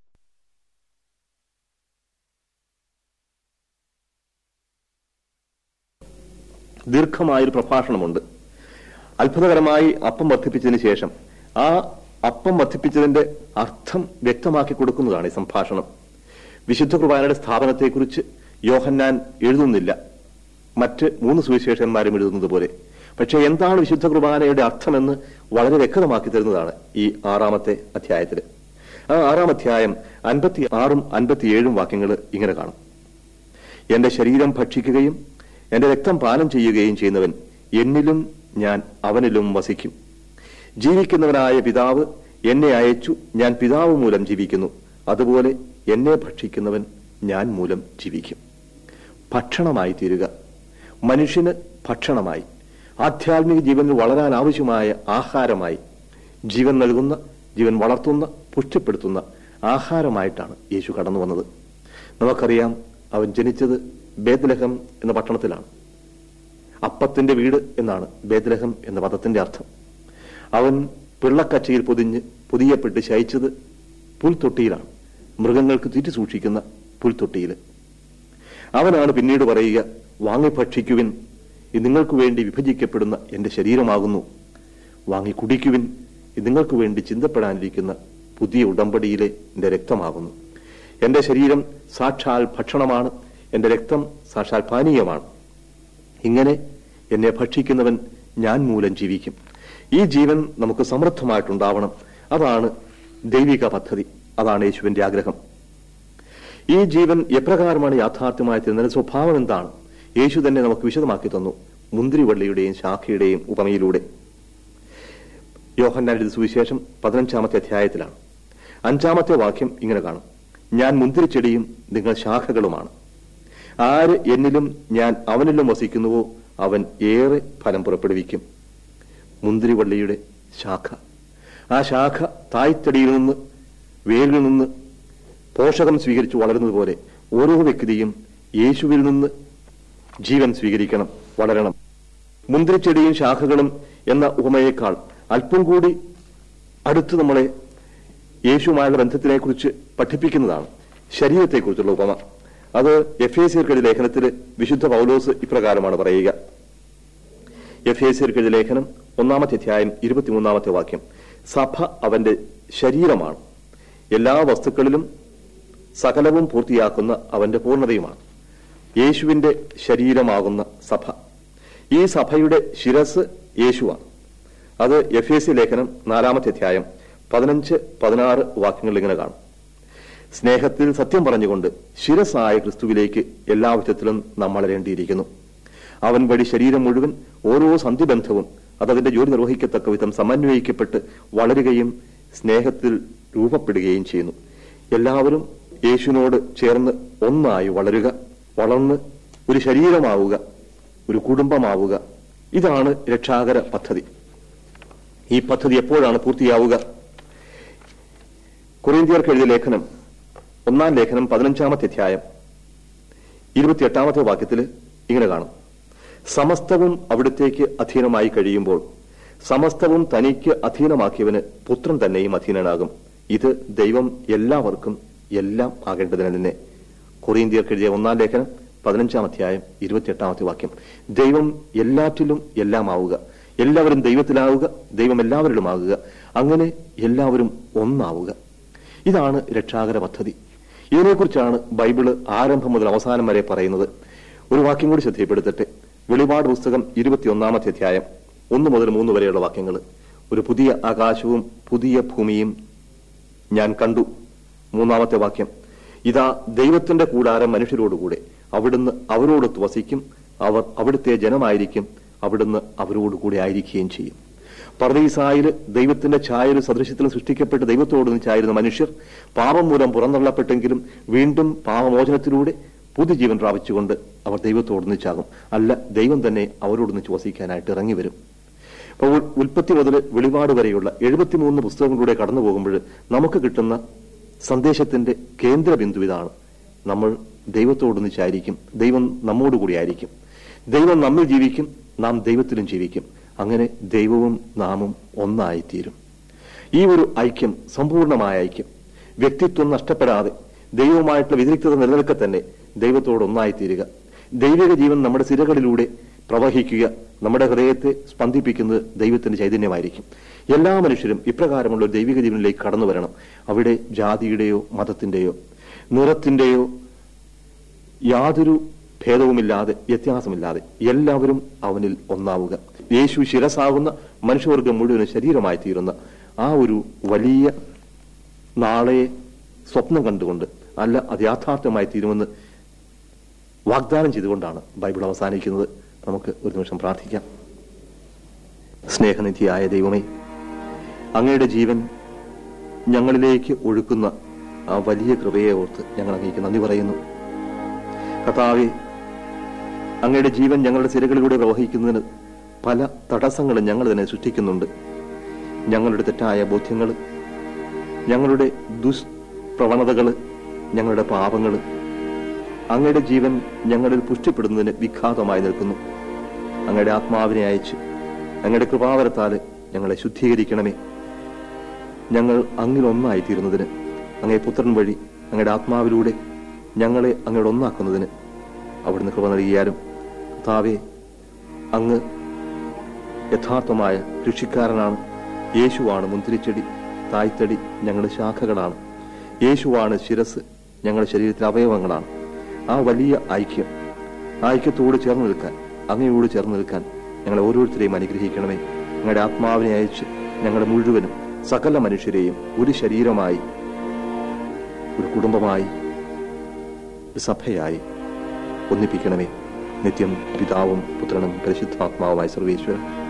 ദീർഘമായൊരു പ്രഭാഷണമുണ്ട് അത്ഭുതകരമായി അപ്പം വർദ്ധിപ്പിച്ചതിന് ശേഷം ആ അപ്പം വർദ്ധിപ്പിച്ചതിന്റെ അർത്ഥം വ്യക്തമാക്കി കൊടുക്കുന്നതാണ് ഈ സംഭാഷണം വിശുദ്ധ കുർബാനയുടെ സ്ഥാപനത്തെക്കുറിച്ച് യോഹന്നാൻ എഴുതുന്നില്ല മറ്റ് മൂന്ന് സുവിശേഷന്മാരും എഴുതുന്നത് പോലെ പക്ഷേ എന്താണ് വിശുദ്ധ കുർബാനയുടെ അർത്ഥമെന്ന് വളരെ വ്യക്തമാക്കി തരുന്നതാണ് ഈ ആറാമത്തെ അധ്യായത്തിൽ ആ ആറാം അധ്യായം അൻപത്തി ആറും അൻപത്തിയേഴും വാക്യങ്ങൾ ഇങ്ങനെ കാണും എന്റെ ശരീരം ഭക്ഷിക്കുകയും എന്റെ രക്തം പാനം ചെയ്യുകയും ചെയ്യുന്നവൻ എന്നിലും ഞാൻ അവനിലും വസിക്കും ജീവിക്കുന്നവനായ പിതാവ് എന്നെ അയച്ചു ഞാൻ പിതാവ് മൂലം ജീവിക്കുന്നു അതുപോലെ എന്നെ ഭക്ഷിക്കുന്നവൻ ഞാൻ മൂലം ജീവിക്കും ഭക്ഷണമായി തീരുക മനുഷ്യന് ഭക്ഷണമായി ആധ്യാത്മിക ജീവനിൽ വളരാൻ ആവശ്യമായ ആഹാരമായി ജീവൻ നൽകുന്ന ജീവൻ വളർത്തുന്ന പുഷ്ടിപ്പെടുത്തുന്ന ആഹാരമായിട്ടാണ് യേശു കടന്നു വന്നത് നമുക്കറിയാം അവൻ ജനിച്ചത് ബേദ്ലഹം എന്ന പട്ടണത്തിലാണ് അപ്പത്തിന്റെ വീട് എന്നാണ് ബേദ്ലഹം എന്ന പദത്തിന്റെ അർത്ഥം അവൻ പിള്ളക്കച്ചയിൽ പൊതിഞ്ഞ് പൊതിയപ്പെട്ട് ശയിച്ചത് പുൽത്തൊട്ടിയിലാണ് മൃഗങ്ങൾക്ക് തീറ്റി സൂക്ഷിക്കുന്ന പുൽത്തൊട്ടിയിൽ അവനാണ് പിന്നീട് പറയുക വാങ്ങി ഭക്ഷിക്കുവിൻ ഇത് നിങ്ങൾക്ക് വേണ്ടി വിഭജിക്കപ്പെടുന്ന എന്റെ ശരീരമാകുന്നു വാങ്ങി കുടിക്കുവിൻ ഇത് നിങ്ങൾക്ക് വേണ്ടി ചിന്തപ്പെടാനിരിക്കുന്ന പുതിയ ഉടമ്പടിയിലെ എന്റെ രക്തമാകുന്നു എന്റെ ശരീരം സാക്ഷാൽ ഭക്ഷണമാണ് എന്റെ രക്തം സാക്ഷാൽ പാനീയമാണ് ഇങ്ങനെ എന്നെ ഭക്ഷിക്കുന്നവൻ ഞാൻ മൂലം ജീവിക്കും ഈ ജീവൻ നമുക്ക് സമൃദ്ധമായിട്ടുണ്ടാവണം അതാണ് ദൈവിക പദ്ധതി അതാണ് യേശുവിന്റെ ആഗ്രഹം ഈ ജീവൻ എപ്രകാരമാണ് യാഥാർത്ഥ്യമായി തീർന്നതിന്റെ സ്വഭാവം എന്താണ് യേശു തന്നെ നമുക്ക് വിശദമാക്കി തന്നു മുന്തിരിവള്ളിയുടെയും ശാഖയുടെയും ഉപമയിലൂടെ യോഹന്നാന്റെ സുവിശേഷം പതിനഞ്ചാമത്തെ അധ്യായത്തിലാണ് അഞ്ചാമത്തെ വാക്യം ഇങ്ങനെ കാണും ഞാൻ മുന്തിരിച്ചെടിയും നിങ്ങൾ ശാഖകളുമാണ് ആര് എന്നിലും ഞാൻ അവനിലും വസിക്കുന്നുവോ അവൻ ഏറെ ഫലം പുറപ്പെടുവിക്കും മുന്തിരിവള്ളിയുടെ ശാഖ ആ ശാഖ തായ്തടിയിൽ നിന്ന് വേരിൽ നിന്ന് പോഷകം സ്വീകരിച്ചു വളരുന്നത് പോലെ ഓരോ വ്യക്തിയും യേശുവിൽ നിന്ന് ജീവൻ സ്വീകരിക്കണം വളരണം മുന്തിരിച്ചെടിയും ശാഖകളും എന്ന ഉപമയേക്കാൾ അല്പം കൂടി അടുത്ത് നമ്മളെ യേശുവുമായുള്ള ബന്ധത്തിനെ കുറിച്ച് പഠിപ്പിക്കുന്നതാണ് ശരീരത്തെക്കുറിച്ചുള്ള ഉപമ അത് എഫ് എ സിർക്കെഴുതി ലേഖനത്തിൽ വിശുദ്ധ പൗലോസ് ഇപ്രകാരമാണ് പറയുക എഫ് എ സിർക്കെഴുതി ലേഖനം ഒന്നാമത്തെ അധ്യായം ഇരുപത്തിമൂന്നാമത്തെ വാക്യം സഭ അവന്റെ ശരീരമാണ് എല്ലാ വസ്തുക്കളിലും സകലവും പൂർത്തിയാക്കുന്ന അവന്റെ പൂർണ്ണതയുമാണ് യേശുവിന്റെ ശരീരമാകുന്ന സഭ ഈ സഭയുടെ ശിരസ് യേശുവാണ് അത് എഫ് എ സി ലേഖനം നാലാമത്തെ അധ്യായം പതിനഞ്ച് പതിനാറ് വാക്യങ്ങൾ ഇങ്ങനെ കാണും സ്നേഹത്തിൽ സത്യം പറഞ്ഞുകൊണ്ട് ശിരസായ ക്രിസ്തുവിലേക്ക് എല്ലാ വിധത്തിലും നാം വളരേണ്ടിയിരിക്കുന്നു അവൻ വഴി ശരീരം മുഴുവൻ ഓരോ സന്ധിബന്ധവും അതതിന്റെ ജോലി നിർവഹിക്കത്തക്ക വിധം സമന്വയിക്കപ്പെട്ട് വളരുകയും സ്നേഹത്തിൽ രൂപപ്പെടുകയും ചെയ്യുന്നു എല്ലാവരും യേശുവിനോട് ചേർന്ന് ഒന്നായി വളരുക വളർന്ന് ഒരു ശരീരമാവുക ഒരു കുടുംബമാവുക ഇതാണ് രക്ഷാകര പദ്ധതി ഈ പദ്ധതി എപ്പോഴാണ് പൂർത്തിയാവുക കൊറിന്ത്യർക്ക് എഴുതിയ ലേഖനം ഒന്നാം ലേഖനം പതിനഞ്ചാമത്തെ അധ്യായം ഇരുപത്തിയെട്ടാമത്തെ വാക്യത്തിൽ ഇങ്ങനെ കാണും സമസ്തവും അവിടത്തേക്ക് അധീനമായി കഴിയുമ്പോൾ സമസ്തവും തനിക്ക് അധീനമാക്കിയവന് പുത്രൻ തന്നെയും അധീനനാകും ഇത് ദൈവം എല്ലാവർക്കും എല്ലാം ആകേണ്ടതിന് തന്നെ കൊറിയന്ത്യർക്ക് എഴുതിയ ഒന്നാം ലേഖനം പതിനഞ്ചാം അധ്യായം ഇരുപത്തിയെട്ടാമത്തെ വാക്യം ദൈവം എല്ലാറ്റിലും എല്ലാം ആവുക എല്ലാവരും ദൈവത്തിലാവുക ദൈവം എല്ലാവരിലുമാകുക അങ്ങനെ എല്ലാവരും ഒന്നാവുക ഇതാണ് രക്ഷാകര പദ്ധതി ഇതിനെക്കുറിച്ചാണ് ബൈബിള് ആരംഭം മുതൽ അവസാനം വരെ പറയുന്നത് ഒരു വാക്യം കൂടി ശ്രദ്ധയപ്പെടുത്തട്ടെ വെളിപാട് പുസ്തകം ഇരുപത്തിയൊന്നാമത്തെ അധ്യായം ഒന്ന് മുതൽ മൂന്ന് വരെയുള്ള വാക്യങ്ങൾ ഒരു പുതിയ ആകാശവും പുതിയ ഭൂമിയും ഞാൻ കണ്ടു മൂന്നാമത്തെ വാക്യം ഇതാ ദൈവത്തിന്റെ കൂടാരം മനുഷ്യരോടുകൂടെ അവിടുന്ന് അവരോടൊത്ത് വസിക്കും അവർ അവിടുത്തെ ജനമായിരിക്കും അവിടുന്ന് അവരോടുകൂടെ ആയിരിക്കുകയും ചെയ്യും പർദീസായിൽ ദൈവത്തിന്റെ ഛായയിലും സദൃശ്യത്തിലും സൃഷ്ടിക്കപ്പെട്ട് ദൈവത്തോടൊന്നിച്ചായിരുന്ന മനുഷ്യർ പാപം മൂലം പുറന്തള്ളപ്പെട്ടെങ്കിലും വീണ്ടും പാപമോചനത്തിലൂടെ പുതുജീവൻ പ്രാപിച്ചുകൊണ്ട് അവർ ദൈവത്തോടൊന്നിച്ചാകും അല്ല ദൈവം തന്നെ അവരോടൊന്നിച്ച് വസിക്കാനായിട്ട് ഇറങ്ങി വരും അപ്പോൾ ഉൽ- ഉൽപ്പത്തി മുതൽ വെളിപാട് വരെയുള്ള എഴുപത്തിമൂന്ന് പുസ്തകങ്ങളിലൂടെ കടന്നു പോകുമ്പോൾ നമുക്ക് കിട്ടുന്ന സന്ദേശത്തിന്റെ കേന്ദ്ര ബിന്ദു ഇതാണ് നമ്മൾ ദൈവത്തോടൊന്നിച്ചായിരിക്കും ദൈവം നമ്മോട് കൂടിയായിരിക്കും ദൈവം നമ്മിൽ ജീവിക്കും നാം ദൈവത്തിലും ജീവിക്കും അങ്ങനെ ദൈവവും നാമും ഒന്നായിത്തീരും ഈ ഒരു ഐക്യം സമ്പൂർണമായ ഐക്യം വ്യക്തിത്വം നഷ്ടപ്പെടാതെ ദൈവവുമായിട്ടുള്ള വ്യതിരിക്തത നിലനിൽക്കെ തന്നെ ദൈവത്തോട് ഒന്നായിത്തീരുക ദൈവിക ജീവൻ നമ്മുടെ സിരകളിലൂടെ പ്രവഹിക്കുക നമ്മുടെ ഹൃദയത്തെ സ്പന്ദിപ്പിക്കുന്നത് ദൈവത്തിന്റെ ചൈതന്യമായിരിക്കും എല്ലാ മനുഷ്യരും ഇപ്രകാരമുള്ള ഒരു ദൈവിക ജീവനിലേക്ക് കടന്നു വരണം അവിടെ ജാതിയുടെയോ മതത്തിന്റെയോ നിറത്തിന്റെയോ യാതൊരു ഭേദവുമില്ലാതെ വ്യത്യാസമില്ലാതെ എല്ലാവരും അവനിൽ ഒന്നാവുക യേശു ശിരസാകുന്ന മനുഷ്യവർഗം മുഴുവനും ശരീരമായി തീരുന്ന ആ ഒരു വലിയ നാളെ സ്വപ്നം കണ്ടുകൊണ്ട് അല്ല അത് യാഥാർത്ഥ്യമായി തീരുമെന്ന് വാഗ്ദാനം ചെയ്തുകൊണ്ടാണ് ബൈബിൾ അവസാനിക്കുന്നത് നമുക്ക് ഒരു നിമിഷം പ്രാർത്ഥിക്കാം സ്നേഹനിധിയായ ദൈവമേ അങ്ങയുടെ ജീവൻ ഞങ്ങളിലേക്ക് ഒഴുക്കുന്ന ആ വലിയ കൃപയെ ഓർത്ത് ഞങ്ങൾ അങ്ങേക്ക് നന്ദി പറയുന്നു കർത്താവെ അങ്ങയുടെ ജീവൻ ഞങ്ങളുടെ സിരകളിലൂടെ പ്രവഹിക്കുന്നതിന് പല തടസ്സങ്ങളും ഞങ്ങൾ തന്നെ സൃഷ്ടിക്കുന്നുണ്ട് ഞങ്ങളുടെ തെറ്റായ ബോധ്യങ്ങൾ ഞങ്ങളുടെ ദുഷ്പ്രവണതകൾ ഞങ്ങളുടെ പാപങ്ങൾ അങ്ങയുടെ ജീവൻ ഞങ്ങളിൽ പുഷ്ടിപ്പെടുന്നതിന് വിഘാതമായി നിൽക്കുന്നു അങ്ങയുടെ ആത്മാവിനെ അയച്ച് അങ്ങയുടെ കൃപാവരത്താൽ ഞങ്ങളെ ശുദ്ധീകരിക്കണമേ ഞങ്ങൾ അങ്ങിൽ ഒന്നായി തീരുന്നതിന് അങ്ങേ പുത്രൻ വഴി അങ്ങയുടെ ആത്മാവിലൂടെ ഞങ്ങളെ അങ്ങയുടെ ഒന്നാക്കുന്നതിന് അവിടുന്ന് കൃപ നൽകിയാലും താവേ അങ്ങ് യഥാർത്ഥമായ കൃഷിക്കാരനാണ് യേശുവാണ് മുന്തിരിച്ചെടി തായ്തടി ഞങ്ങളുടെ ശാഖകളാണ് യേശുവാണ് ശിരസ് ഞങ്ങളുടെ ശരീരത്തിലെ അവയവങ്ങളാണ് ആ വലിയ ഐക്യം ആ ഐക്യത്തോട് ചേർന്ന് നിൽക്കാൻ അങ്ങയോട് ചേർന്ന് നിൽക്കാൻ ഞങ്ങളെ ഓരോരുത്തരെയും അനുഗ്രഹിക്കണമേ ഞങ്ങളുടെ ആത്മാവിനെ അയച്ച് ഞങ്ങളുടെ മുഴുവനും സകല മനുഷ്യരെയും ഒരു ശരീരമായി ഒരു കുടുംബമായി ഒരു സഭയായി ഒന്നിപ്പിക്കണമേ നിത്യം പിതാവും പുത്രനും പരിശുദ്ധാത്മാവുമായി സർവേശ്വരൻ